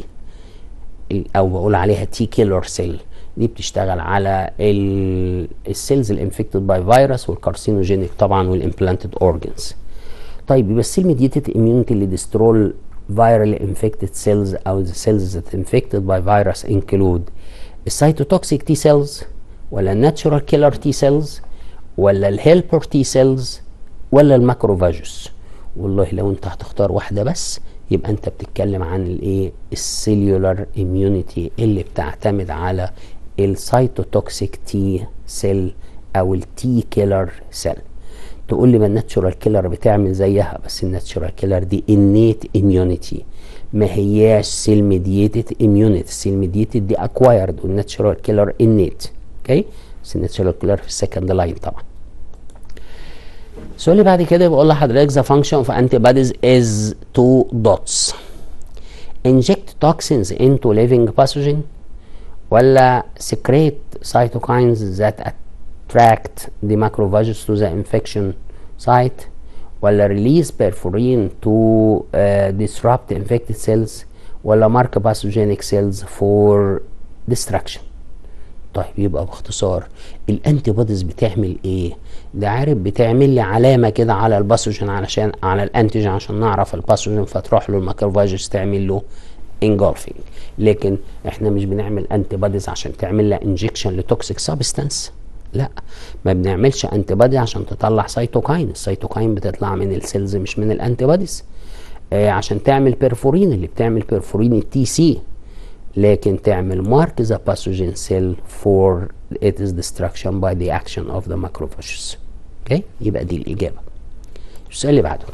او بقول عليها تي كيلر سيل دي بتشتغل على السيلز الانفكتد باي فيروس والكارسينوجينيك طبعا والامبلانتد اورجنز طيب يبقى السيل ميديتد اميونيتي اللي ديسترول virally infected cells او the cells that infected by virus include السيتوتوكسيك تي سيلز ولا الناتشورال كيلر تي سيلز ولا الهيلبر تي سيلز ولا الماكروفاجوس والله لو انت هتختار واحده بس يبقى انت بتتكلم عن الايه السيلولار اميونيتي اللي بتعتمد على السيتوتوكسيك تي سيل او التي كيلر سيل تقول لي ما الناتشورال كيلر بتعمل زيها بس الناتشورال كيلر دي انيت اميونيتي ما هياش سيل ميديتد اميونيتي السيل ميديتد دي اكوايرد والناتشورال كيلر انيت اوكي بس الناتشورال كيلر في السكند لاين طبعا السؤال اللي بعد كده بقول لحضرتك the function of antibodies is two dots inject toxins into living pathogen ولا secrete cytokines that attract the macrophages to the infection site ولا release perforin to uh, disrupt infected cells ولا mark pathogenic cells for destruction طيب يبقى باختصار الانتي بوديز بتعمل ايه ده عارف بتعمل لي علامه كده على الباثوجين علشان على الانتيجين عشان نعرف الباثوجين فتروح له الماكروفاجز تعمل له انجولفينج لكن احنا مش بنعمل انتي بوديز عشان تعمل لها انجكشن لتوكسيك سبستانس لا ما بنعملش انتي بودي عشان تطلع سيتوكاين السيتوكاين بتطلع من السيلز مش من الانتي بوديز آه عشان تعمل بيرفورين اللي بتعمل بيرفورين التي سي لكن تعمل مارك ذا باثوجين سيل فور its destruction by the action of the macrophages اوكي يبقى دي الاجابه السؤال اللي بعده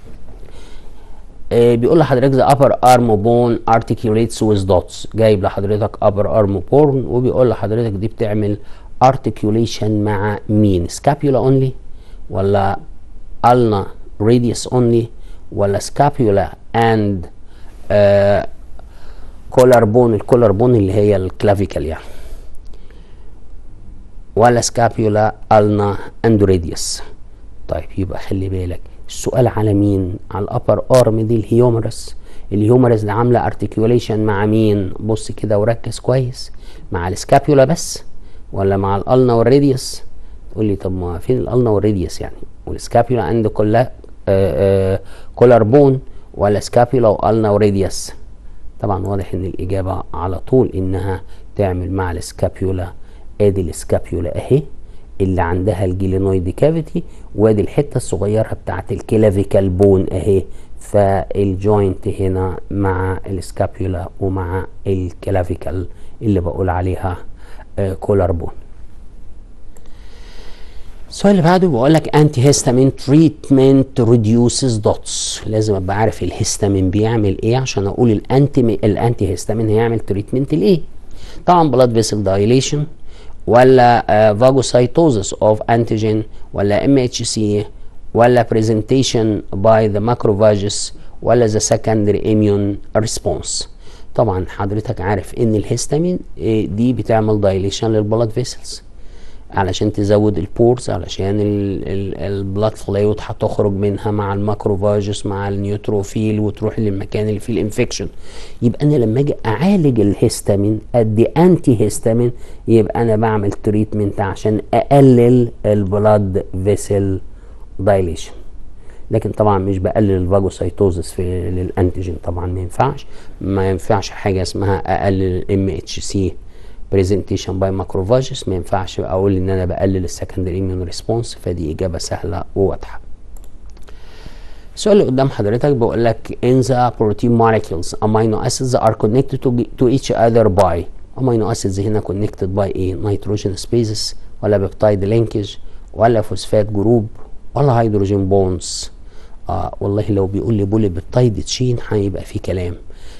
آه بيقول لحضرتك the upper arm bone articulates with dots جايب لحضرتك upper arm bone وبيقول لحضرتك دي بتعمل articulation مع مين scapula only ولا ulna radius only ولا scapula and uh, كولر بون الكولر بون اللي هي الكلافيكال يعني ولا سكابيولا النا اندوريديوس طيب يبقى خلي بالك السؤال على مين على الابر ارم دي الهيومرس الهيومرس ده عامله ارتكيوليشن مع مين بص كده وركز كويس مع السكابيولا بس ولا مع الالنا والريديوس تقول لي طب ما فين الالنا والريديوس يعني والسكابيولا عند كلها كولر بون ولا سكابيولا والنا وريديوس طبعا واضح ان الاجابه على طول انها تعمل مع السكابيولا ادي السكابيولا اهي اللي عندها الجيلينويد كافيتي وادي الحته الصغيره بتاعت الكلافيكال بون اهي فالجوينت هنا مع السكابيولا ومع الكلافيكال اللي بقول عليها آه كولر بون السؤال اللي بعده بيقول لك انتي هيستامين تريتمنت ريديوسز دوتس لازم ابقى عارف الهيستامين بيعمل ايه عشان اقول الانتي الانتي هيستامين هيعمل تريتمنت لايه طبعا بلاد فيسل دايليشن ولا فاجوسايتوزس اوف انتيجين ولا ام اتش سي ولا بريزنتيشن باي ذا ماكروفاجس ولا ذا سكندري اميون ريسبونس طبعا حضرتك عارف ان الهستامين إيه، دي بتعمل دايليشن للبلاد فيسلز علشان تزود البورز علشان البلاد فلويد هتخرج منها مع الماكروفاجس مع النيوتروفيل وتروح للمكان اللي فيه الانفكشن يبقى انا لما اجي اعالج الهستامين ادي انتي هيستامين يبقى انا بعمل تريتمنت عشان اقلل البلاد فيسل دايليشن لكن طبعا مش بقلل الفاجوسايتوزس في للانتيجين طبعا ما ينفعش ما ينفعش حاجه اسمها اقلل الام اتش سي بريزنتيشن باي ماكروفاجس ما ينفعش اقول ان انا بقلل السكندري اميون ريسبونس فدي اجابه سهله وواضحه السؤال اللي قدام حضرتك بيقول لك in the protein molecules amino acids are connected to, to each other by amino acids هنا connected by ايه nitrogen spaces ولا بيبتايد linkage ولا فوسفات جروب ولا هيدروجين بونز آه والله لو بيقول لي بولي بيبتايد تشين هيبقى في كلام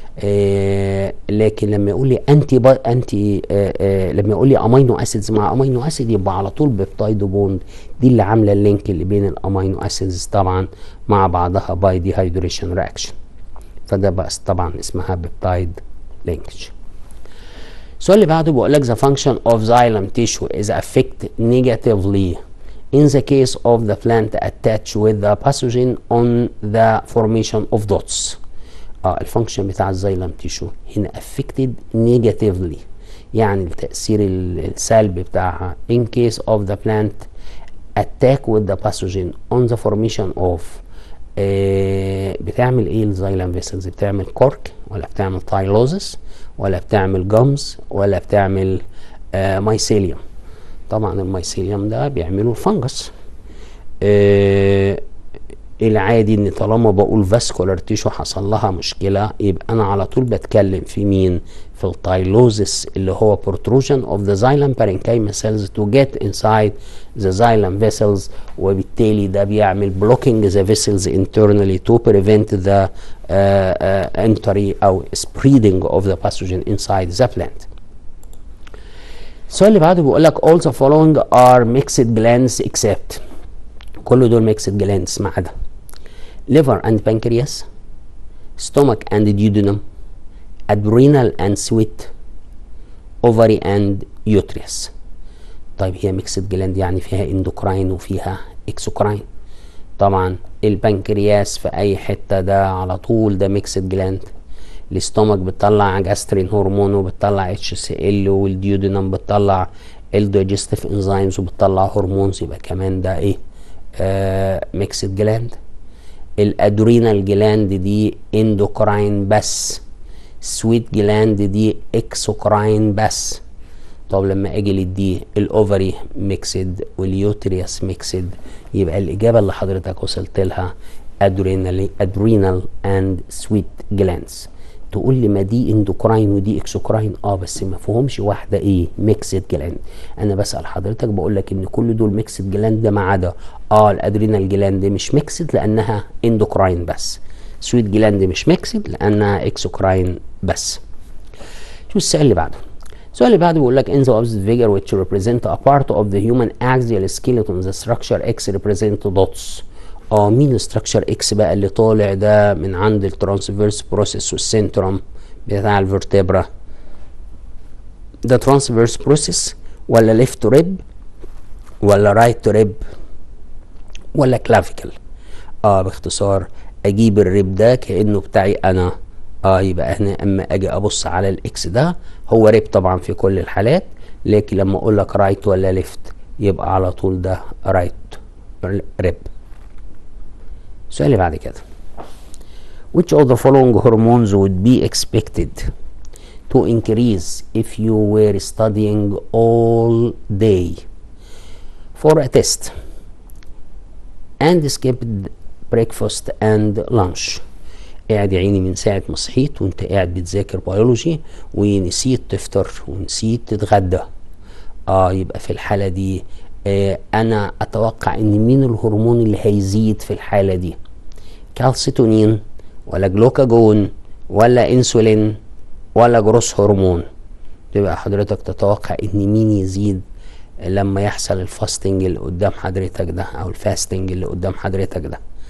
آه لكن لما يقول لي انتي با انتي آه آه لما يقول لي امينو اسيدز مع امينو اسيد يبقى على طول بيبتايد بوند دي اللي عامله اللينك اللي بين الامينو اسيدز طبعا مع بعضها باي دي هيدريشن رياكشن فده بس طبعا اسمها بيبتايد لينكج السؤال اللي بعده بيقول لك the function of xylem tissue is affected negatively in the case of the plant attached with the pathogen on the formation of dots اه الفانكشن بتاع الزايلم تيشو هنا affected negatively يعني التأثير السلبي بتاعها in case of the plant attack with the pathogen on the formation of آه بتعمل ايه الزايلم فيسلز بتعمل كورك ولا بتعمل تايلوزس ولا بتعمل جمز ولا بتعمل آه مايسيليوم طبعا المايسيليوم ده بيعملوا الفنجس آه العادي ان طالما بقول فاسكولار تيشو حصل لها مشكله يبقى انا على طول بتكلم في مين في التايلوزس اللي هو protrusion of the xylem parenchyma cells to get inside the xylem vessels وبالتالي ده بيعمل blocking the vessels internally to prevent the uh, uh, entry او spreading of the pathogen inside the plant. السؤال اللي بعده بيقول لك all the following are mixed glands except كل دول mixed glands ما عدا liver and pancreas stomach and duodenum adrenal and sweat ovary and uterus طيب هي ميكسد جلاند يعني فيها اندوكراين وفيها اكسوكراين طبعا البنكرياس في اي حته ده على طول ده ميكسد جلاند الاستومك بتطلع جاسترين هرمون وبتطلع اتش سي ال والديودينم بتطلع الدايجستيف انزيمز وبتطلع هرمونز يبقى كمان ده ايه آه ميكسد جلاند الادرينال جلاند دي اندوكراين بس سويت جلاند دي اكسوكراين بس طب لما اجي للدي الاوفري ميكسد واليوتريوس ميكسد يبقى الاجابه اللي حضرتك وصلت لها ادرينال ادرينال اند سويت جلاندز تقول لي ما دي اندوكراين ودي اكسوكراين اه بس ما فيهمش واحده ايه ميكسد جلاند انا بسال حضرتك بقول لك ان كل دول ميكسد جلاند ده ما عدا اه الادرينال جلاند مش ميكسد لانها اندوكراين بس سويت جلاند مش ميكسد لانها اكسوكراين بس شو السؤال اللي بعده السؤال اللي بعده بيقول لك in the opposite figure which represent a part of the human axial skeleton the structure X represent dots اه مين الستراكشر اكس بقى اللي طالع ده من عند الترانسفيرس بروسيس والسنترم بتاع الفرتبرا ده ترانسفيرس بروسيس ولا ليفت ريب ولا رايت ريب ولا كلافيكل اه باختصار اجيب الريب ده كانه بتاعي انا اه يبقى هنا اما اجي ابص على الاكس ده هو ريب طبعا في كل الحالات لكن لما اقول لك رايت ولا ليفت يبقى على طول ده رايت ريب السؤال اللي بعد كده which of the following hormones would be expected to increase if you were studying all day for a test and skipped breakfast and lunch قاعد يا عيني من ساعة ما صحيت وانت قاعد بتذاكر بيولوجي ونسيت تفطر ونسيت تتغدى اه يبقى في الحالة دي آه انا اتوقع ان مين الهرمون اللي هيزيد في الحالة دي كالسيتونين ولا جلوكاجون ولا انسولين ولا جروس هرمون تبقى حضرتك تتوقع ان مين يزيد لما يحصل الفاستنج اللي قدام حضرتك ده او الفاستنج اللي قدام حضرتك ده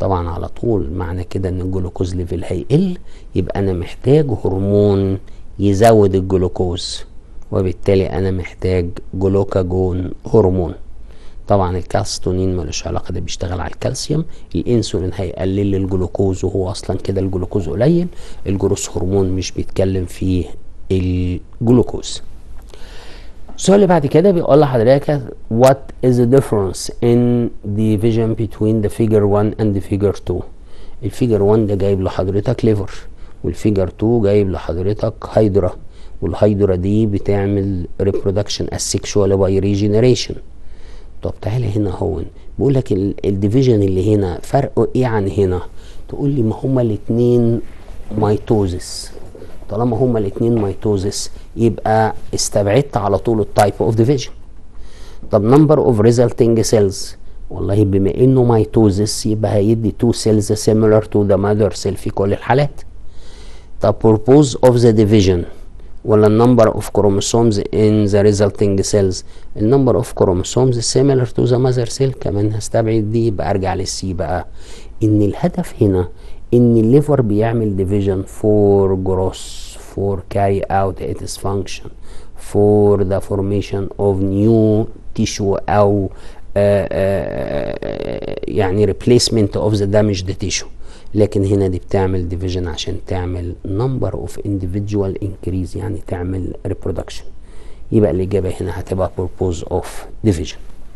طبعا على طول معنى كده ان الجلوكوز ليفل هيقل يبقى انا محتاج هرمون يزود الجلوكوز وبالتالي انا محتاج جلوكاجون هرمون طبعا الكالستونين ملوش علاقه ده بيشتغل على الكالسيوم الانسولين هيقلل الجلوكوز وهو اصلا كده الجلوكوز قليل الجروس هرمون مش بيتكلم فيه الجلوكوز السؤال اللي بعد كده بيقول لحضرتك what is the difference in division between the figure 1 and the figure 2 الفيجر 1 ده جايب لحضرتك ليفر والفيجر 2 جايب لحضرتك هيدرا والهيدرا دي بتعمل reproduction asexual by regeneration طب تعالى هنا هون بيقول لك الديفيجن اللي هنا فرقه ايه عن هنا تقول لي ما هما الاثنين ميتوزس طالما هما الاثنين ميتوزس يبقى استبعدت على طول التايب اوف ديفيجن طب نمبر اوف ريزلتنج سيلز والله بما انه ميتوزس يبقى هيدي تو سيلز سيميلر تو ذا ماذر سيل في كل الحالات طب purpose of the division ولا النمبر اوف كروموسومز ان ذا ريزلتنج سيلز النمبر اوف كروموسومز سيميلر تو ذا ماذر سيل كمان هستبعد دي يبقى ارجع للسي بقى ان الهدف هنا ان الليفر بيعمل ديفيجن فور جروس for carry out its function for the formation of new tissue او uh, uh, يعني replacement of the damaged tissue لكن هنا دي بتعمل division عشان تعمل number of individual increase يعني تعمل reproduction يبقى الإجابة هنا هتبقى purpose of division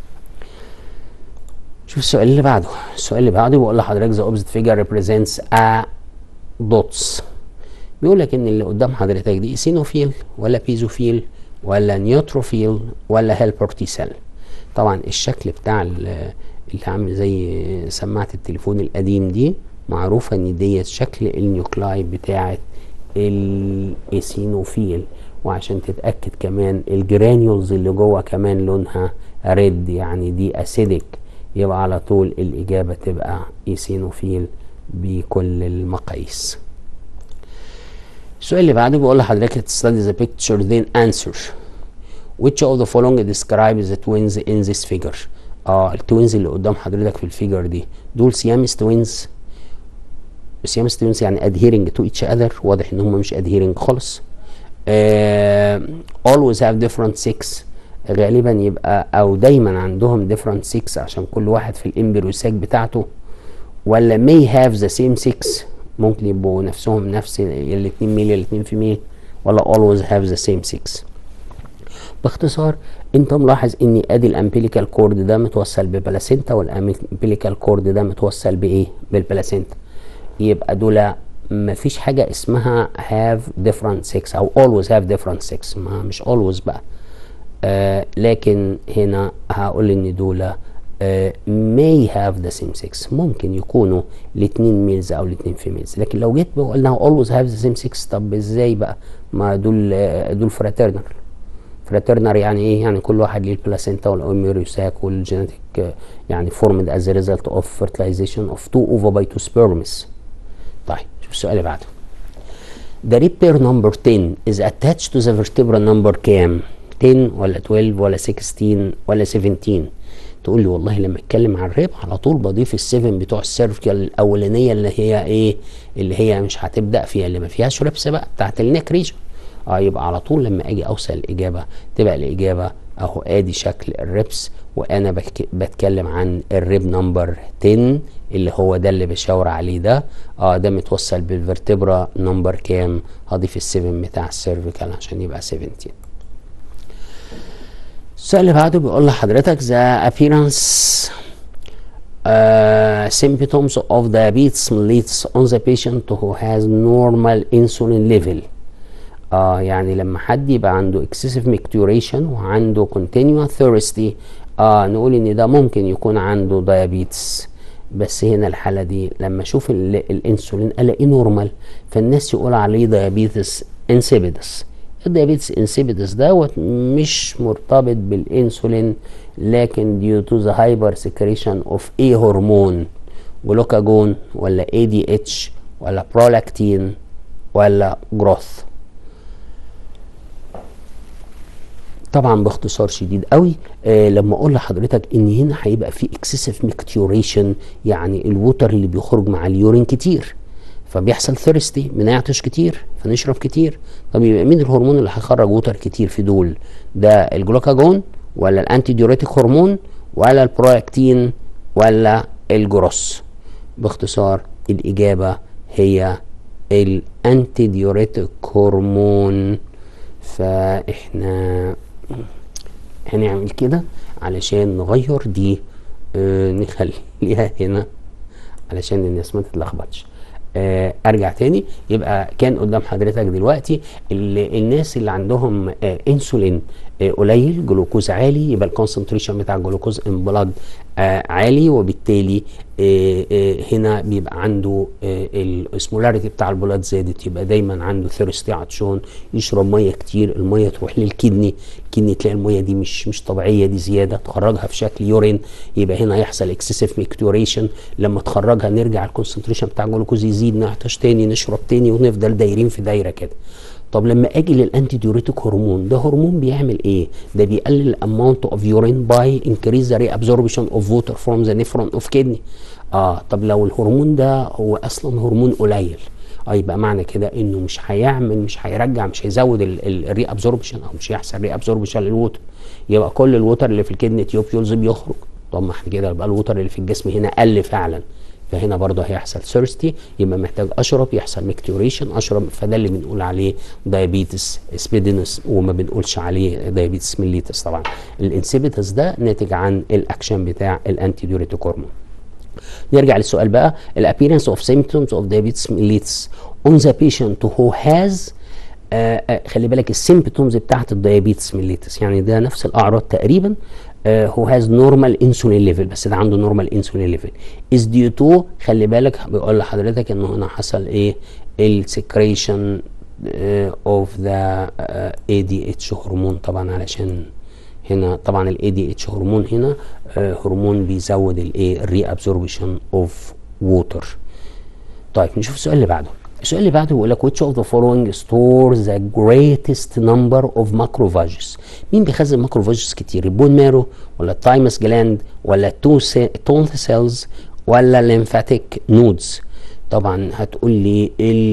شوف السؤال اللي بعده السؤال اللي بعده بيقول لحضرتك the opposite figure represents a dots بيقول لك ان اللي قدام حضرتك دي ايسينوفيل ولا بيزوفيل ولا نيوتروفيل ولا هيلبر تي سيل طبعا الشكل بتاع اللي عامل زي سماعه التليفون القديم دي معروفه ان ديت شكل النيوكلاي بتاعه الايسينوفيل وعشان تتاكد كمان الجرانيولز اللي جوه كمان لونها ريد يعني دي اسيدك يبقى على طول الاجابه تبقى ايسينوفيل بكل المقاييس السؤال اللي بعده بيقول لحضرتك study the picture then answer which of the following describes the twins in this figure اه التوينز اللي قدام حضرتك في الفيجر دي دول سيامس توينز سيامس توينز يعني adhering to each other واضح ان هم مش adhering خالص uh, always have different sex غالبا يبقى او دايما عندهم different sex عشان كل واحد في الامبريو ساك بتاعته ولا may have the same sex ممكن يبقوا نفسهم نفس الاثنين ميل الاثنين في ميل ولا always have the same sex باختصار انت ملاحظ ان ادي الامبليكال كورد ده متوصل ببلاسينتا والامبليكال كورد ده متوصل بايه بالبلاسينتا يبقى دول مفيش حاجة اسمها have different sex او always have different sex ما مش always بقى آه لكن هنا هقول ان دول Uh, may have the same sex ممكن يكونوا الاثنين ميلز او الاثنين فيميلز لكن لو جيت قلنا always have the same sex طب ازاي بقى ما دول uh, دول فراترنر فراترنر يعني ايه يعني كل واحد ليه البلاسينتا والاوميريوساك والجينيتيك uh, يعني formed as a result of fertilization of two ova by two sperms طيب شوف السؤال اللي بعده The rib pair number 10 is attached to the vertebra number كام 10 ولا 12 ولا 16 ولا 17 تقول لي والله لما اتكلم عن الريب على طول بضيف السيفن بتوع السيرفيكال الاولانيه اللي هي ايه اللي هي مش هتبدا فيها اللي ما فيهاش ريبس بقى بتاعت النيك ريجن اه يبقى على طول لما اجي اوصل الاجابه تبقى الاجابه اهو ادي شكل الريبس وانا بك بتكلم عن الريب نمبر 10 اللي هو ده اللي بشاور عليه ده اه ده متوصل بالفرتبرا نمبر كام هضيف السيفن بتاع السيرفيكال عشان يبقى 17 السؤال اللي بعده بيقول لحضرتك the appearance uh, symptoms of diabetes leads on the patient who has normal insulin level اه يعني لما حد يبقى عنده excessive micturition وعنده continuous thirsty اه نقول ان ده ممكن يكون عنده diabetes بس هنا الحالة دي لما اشوف الانسولين الاقيه نورمال فالناس يقول عليه diabetes insipidus الديابيتس انسيبيدس دوت مش مرتبط بالانسولين لكن due to the hyper secretion of a هرمون جلوكاجون ولا ADH ولا برولاكتين ولا جروث طبعا باختصار شديد قوي آه لما اقول لحضرتك ان هنا هيبقى في اكسسيف ميكتيوريشن يعني الووتر اللي بيخرج مع اليورين كتير فبيحصل ثيرستي بنعطش كتير فنشرب كتير طب يبقى مين الهرمون اللي هيخرج ووتر كتير في دول ده الجلوكاجون ولا الانتي ديوريتيك هرمون ولا البرولاكتين ولا الجروس باختصار الاجابه هي الانتي ديوريتيك هرمون فاحنا هنعمل كده علشان نغير دي آه نخليها هنا علشان الناس ما تتلخبطش آه ارجع تاني يبقى كان قدام حضرتك دلوقتي الناس اللي عندهم آه انسولين آه قليل جلوكوز عالي يبقى الكونسنتريشن بتاع الجلوكوز ان بلاد آه عالي وبالتالي آه آه هنا بيبقى عنده آه الاسمولاريتي بتاع البلاد زادت يبقى دايما عنده ثيرستي عطشان يشرب ميه كتير الميه تروح للكدني الكدني تلاقي الميه دي مش مش طبيعيه دي زياده تخرجها في شكل يورين يبقى هنا يحصل اكسسيف ميكتوريشن لما تخرجها نرجع الكونسنتريشن بتاع الجلوكوز يزيد نعطش تاني نشرب تاني ونفضل دايرين في دايره كده طب لما اجي للانتي ديوريتيك هرمون ده هرمون بيعمل ايه ده بيقلل الاماونت اوف يورين باي انكريز ذا ريابزوربشن اوف ووتر فروم ذا نيفرون اوف كدني اه طب لو الهرمون ده هو اصلا هرمون قليل اه يبقى معنى كده انه مش هيعمل مش هيرجع مش هيزود الري ابزوربشن او مش هيحصل ري ابزوربشن للووتر يبقى كل الووتر اللي في الكدني تيوبيولز بيخرج طب ما احنا كده يبقى الووتر اللي في الجسم هنا قل فعلا فهنا برضه هيحصل ثيرستي يبقى محتاج اشرب يحصل ميكتوريشن اشرب فده اللي بنقول عليه دايابيتس سبيدينس وما بنقولش عليه دايابيتس ميليتس طبعا الانسيبيتس ده ناتج عن الاكشن بتاع الانتي ديوريتيك هرمون نرجع للسؤال بقى الابيرنس اوف symptoms اوف diabetes mellitus on the patient who has آه آه خلي بالك السيمبتومز بتاعت الديابيتس ميليتس يعني ده نفس الاعراض تقريبا هو هاز نورمال انسولين ليفل بس ده عنده نورمال انسولين ليفل از ديو تو خلي بالك بيقول لحضرتك ان هنا حصل ايه السكريشن اوف ذا اي دي اتش هرمون طبعا علشان هنا طبعا الاي دي اتش هرمون هنا آه هرمون بيزود الايه الري ابزوربشن اوف ووتر طيب نشوف السؤال اللي بعده السؤال اللي بعده بيقول لك which of the following stores the greatest number of macrophages مين بيخزن ماكروفاجز كتير البون مارو ولا التايمس جلاند ولا التونث سيلز ولا الليمفاتيك نودز طبعا هتقول لي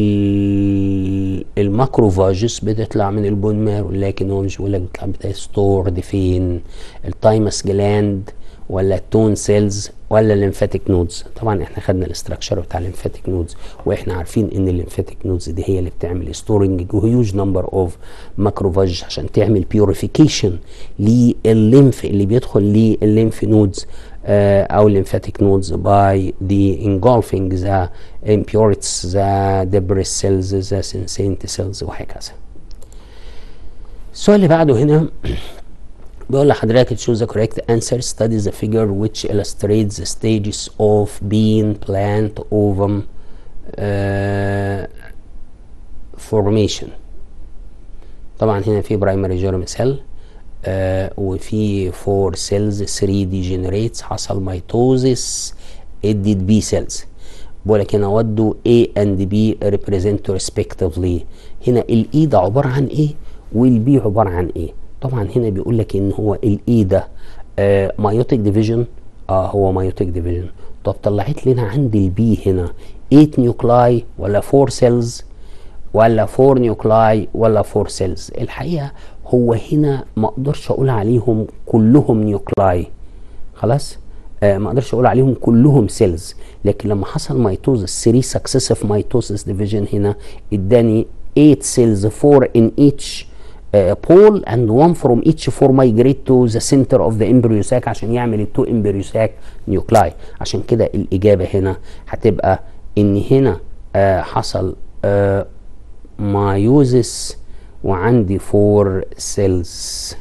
الماكروفاجز بتطلع من البون مارو لكن هو مش بيقول لك بتطلع ستورد فين التايمس جلاند ولا التون سيلز ولا الليمفاتيك نودز طبعا احنا خدنا الاستراكشر بتاع الليمفاتيك نودز واحنا عارفين ان الليمفاتيك نودز دي هي اللي بتعمل ستورنج هيوج نمبر اوف ماكروفاج عشان تعمل بيوريفيكيشن للليمف اللي بيدخل للليمف نودز uh, او lymphatic nodes by the engulfing the impurities the debris cells the sensate cells وهكذا السؤال اللي بعده هنا بيقول لحضرتك choose the correct answer study the figure which illustrates the stages of bean plant ovum uh, formation طبعا هنا في primary germ cell آه وفي 4 سيلز 3 ديجنريتس حصل ميتوزيس ادت بي سيلز بقول لك هنا ودوا A and B represent respectively هنا الاي ده عباره عن ايه والبي عباره عن ايه طبعا هنا بيقول لك ان هو الاي ده آه مايوتيك ديفيجن اه هو مايوتيك ديفيجن طب طلعت لنا عند البي هنا 8 نيوكلاي ولا 4 سيلز ولا 4 نيوكلاي ولا 4 سيلز الحقيقه هو هنا ما اقدرش اقول عليهم كلهم نيوكلاي خلاص آه ما اقدرش اقول عليهم كلهم سيلز لكن لما حصل ميتوزس 3 سكسيسيف ميتوزس ديفيجن هنا اداني 8 سيلز 4 in each uh, pole and one from each four migrate to the center of the embryo sac عشان يعمل التو embryo sac نيوكلاي عشان كده الاجابه هنا هتبقى ان هنا uh, حصل uh, مايوزس وعندي فور سيلز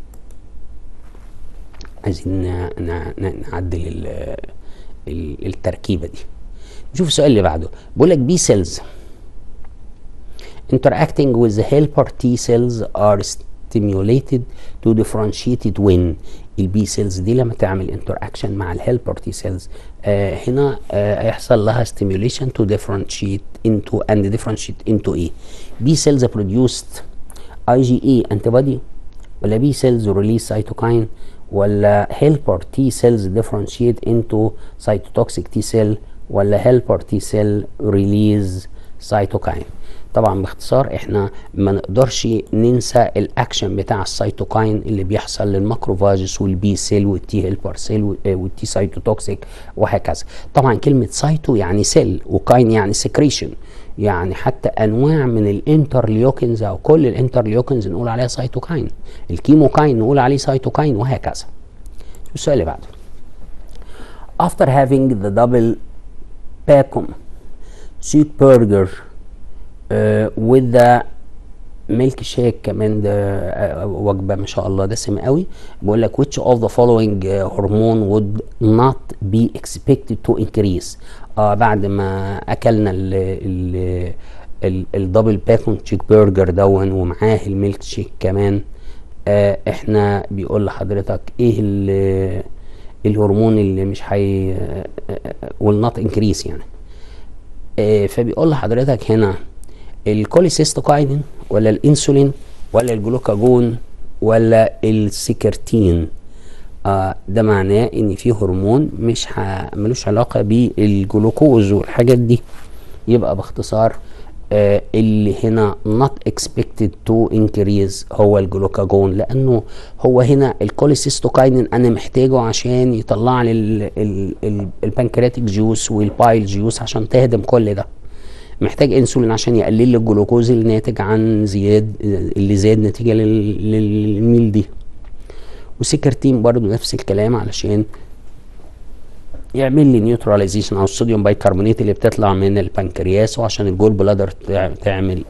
عايزين نعدل ال ال التركيبه دي نشوف السؤال اللي بعده بيقول لك بي سيلز interacting with the helper T cells are stimulated to differentiate it when البي سيلز دي لما تعمل انتراكشن مع الهيلبر تي سيلز آه هنا آه هيحصل لها stimulation to differentiate into and differentiate into ايه بي سيلز produced IgE antibody ولا بي سيلز ريليز سيتوكاين ولا هيلبر تي سيلز ديفرنشيت انتو سيتوتوكسيك تي سيل ولا هيلبر تي سيل ريليز سيتوكاين طبعا باختصار احنا ما نقدرش ننسى الاكشن بتاع السيتوكاين اللي بيحصل للماكروفاجس والبي سيل والتي هيلبر سيل والتي سيتوتوكسيك وهكذا طبعا كلمه سايتو يعني سيل وكاين يعني سكريشن يعني حتى انواع من الانترليوكنز او كل الانترليوكنز نقول عليها سيتوكاين الكيموكاين نقول عليه سيتوكاين وهكذا السؤال اللي بعده after having the double Pacom cheeseburger uh, with the ميلك شيك كمان ده وجبه ما شاء الله دسمه قوي بيقول لك which of the following هرمون would not be expected to increase اه بعد ما اكلنا ال ال الدبل باكون تشيك برجر دون ومعاه الميلك شيك كمان آه احنا بيقول لحضرتك ايه الهرمون اللي مش هي will not increase يعني آه فبيقول لحضرتك هنا الكوليسيستوكاينين ولا الانسولين ولا الجلوكاجون ولا السكرتين آه ده معناه ان في هرمون مش ح... ملوش علاقه بالجلوكوز والحاجات دي يبقى باختصار آه اللي هنا not expected to increase هو الجلوكاجون لانه هو هنا الكوليسيستوكاينين انا محتاجه عشان يطلع لي البنكرياتيك جيوس والبايل جيوس عشان تهدم كل ده محتاج انسولين عشان يقلل لي الجلوكوز اللي ناتج عن زياد اللي زاد نتيجه للميل دي وسكرتين برضو نفس الكلام علشان يعمل لي نيوتراليزيشن او الصوديوم بايكربونات اللي بتطلع من البنكرياس وعشان الجول بلادر تعمل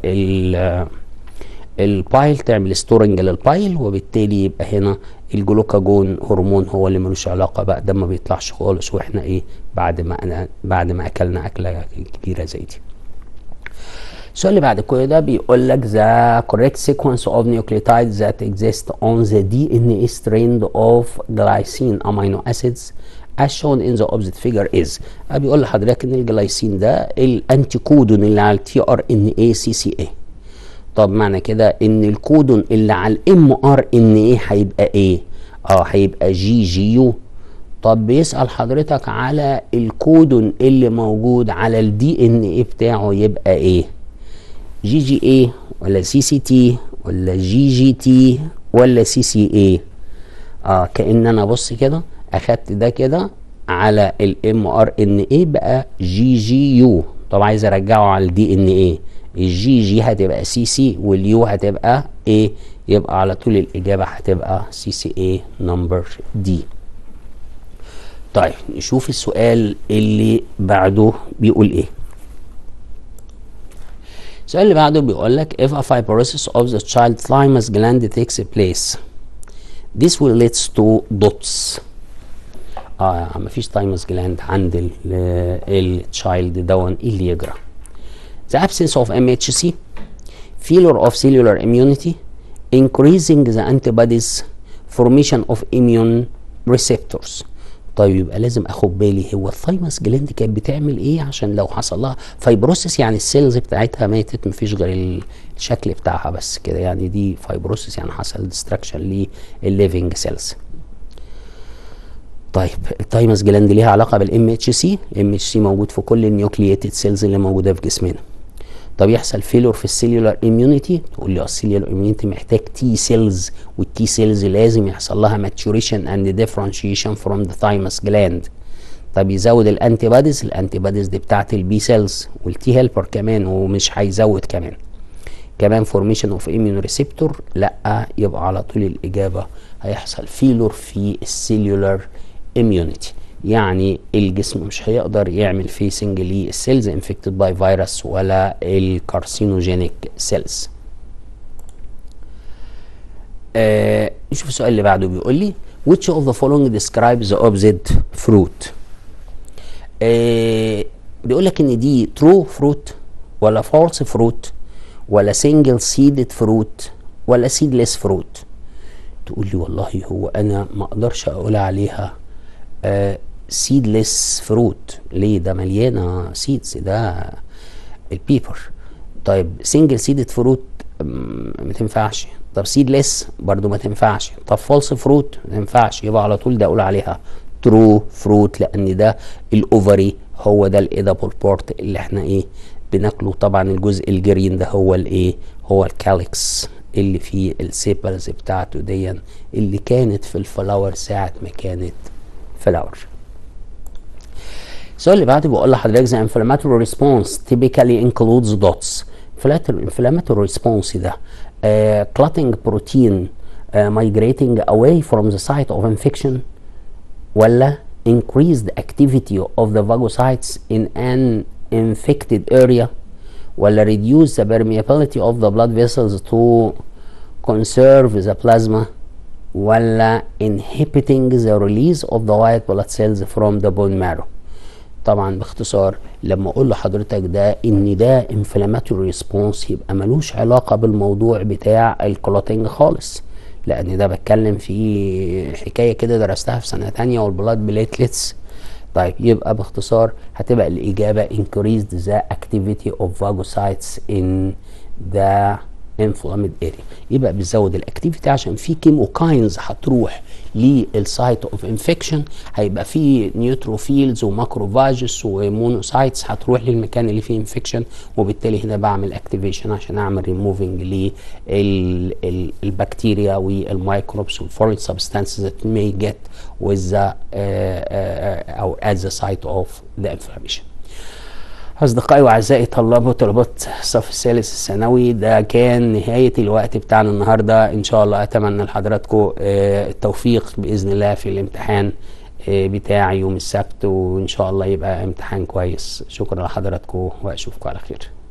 البايل تعمل ستورنج للبايل وبالتالي يبقى هنا الجلوكاجون هرمون هو اللي ملوش علاقه بقى ده ما بيطلعش خالص واحنا ايه بعد ما أنا بعد ما اكلنا اكله كبيره زي دي السؤال اللي بعد كل ده بيقول لك the correct sequence of nucleotides that exist on the DNA strand of glycine amino acids as shown in the opposite figure is بيقول لحضرتك ان الجلايسين ده الانتي كودون اللي على التي ار ان اي سي سي اي طب معنى كده ان الكودون اللي على الام ار ان اي هيبقى ايه اه هيبقى جي جي يو طب بيسأل حضرتك على الكودون اللي موجود على الدي ان اي بتاعه يبقى ايه جي جي اي ولا سي سي تي ولا جي جي تي ولا سي سي اي اه كان انا بص كده اخدت ده كده على الام ار ان اي بقى جي جي يو طب عايز ارجعه على الدي ان اي الجي جي هتبقى سي سي واليو هتبقى ايه يبقى على طول الاجابه هتبقى سي سي اي نمبر دي طيب نشوف السؤال اللي بعده بيقول ايه السؤال اللي بعده بيقول لك if a fibrosis of the child thymus gland takes place this will leads to dots اه مفيش thymus gland عند التشايلد دون ايه اللي يجرى the absence of MHC failure of cellular immunity increasing the antibodies formation of immune receptors طيب يبقى لازم اخد بالي هو الثايمس جلاند كانت بتعمل ايه عشان لو حصل لها فايبروسيس يعني السيلز بتاعتها ماتت مفيش غير الشكل بتاعها بس كده يعني دي فايبروسيس يعني حصل ديستراكشن للليفنج سيلز طيب الثايمس جلاند ليها علاقه بالام اتش سي الام اتش سي موجود في كل النيوكلييتد سيلز اللي موجوده في جسمنا طب يحصل فيلور في السيلولار اميونيتي تقول لي السيلولار اميونيتي محتاج تي سيلز والتي سيلز لازم يحصل لها ماتوريشن اند ديفرنشيشن فروم ذا ثايمس جلاند طب يزود الانتي بوديز الانتي بوديز دي بتاعت البي سيلز والتي هيلبر كمان ومش هيزود كمان كمان فورميشن اوف اميون ريسبتور لا يبقى على طول الاجابه هيحصل فيلور في السيلولار اميونيتي يعني الجسم مش هيقدر يعمل فيسنج للسيلز انفكتد باي فيروس ولا الكارسينوجينيك سيلز آه نشوف السؤال اللي بعده بيقول لي which of the following describes the opposite fruit آه بيقول لك ان دي true fruit ولا false fruit ولا single seeded fruit ولا seedless fruit تقول لي والله هو انا ما اقدرش اقول عليها آه سيدلس فروت ليه ده مليانه سيدز ده البيبر طيب سنجل سيدد فروت ما تنفعش طب سيدلس برضو ما تنفعش طب فولس فروت ما تنفعش يبقى على طول ده اقول عليها ترو فروت لان ده الاوفري هو ده الايدابل بورت اللي احنا ايه بناكله طبعا الجزء الجرين ده هو الايه هو الكاليكس اللي فيه السيبلز بتاعته دي اللي كانت في الفلاور ساعة ما كانت فلاور السؤال اللي بعده بيقول لحضرتك the inflammatory response typically includes dots inflammatory response ده uh, clotting protein uh, migrating away from the site of infection ولا increased activity of the phagocytes in an infected area ولا reduce the permeability of the blood vessels to conserve the plasma ولا inhibiting the release of the white blood cells from the bone marrow طبعا باختصار لما اقول لحضرتك ده ان ده inflammatory response يبقى ملوش علاقة بالموضوع بتاع الكلوتينج خالص لان ده بتكلم في حكاية كده درستها في سنة تانية والبلاد بليتلتس طيب يبقى باختصار هتبقى الإجابة increased the activity of phagocytes in the inflamed area يبقى بتزود الاكتيفيتي عشان في كيموكاينز هتروح للسايت اوف انفكشن هيبقى في نيوتروفيلز وماكروفاجس ومونوسايتس هتروح للمكان اللي فيه انفكشن وبالتالي هنا بعمل اكتيفيشن عشان اعمل ريموفنج للبكتيريا والميكروبس والفورين سبستانسز that may get with the uh, uh, or at the site of the inflammation أصدقائي وأعزائي طلاب وطلبات الصف الثالث الثانوي ده كان نهاية الوقت بتاعنا النهاردة إن شاء الله أتمنى لحضراتكم التوفيق بإذن الله في الامتحان بتاع يوم السبت وإن شاء الله يبقى امتحان كويس شكرا لحضراتكم وأشوفكم على خير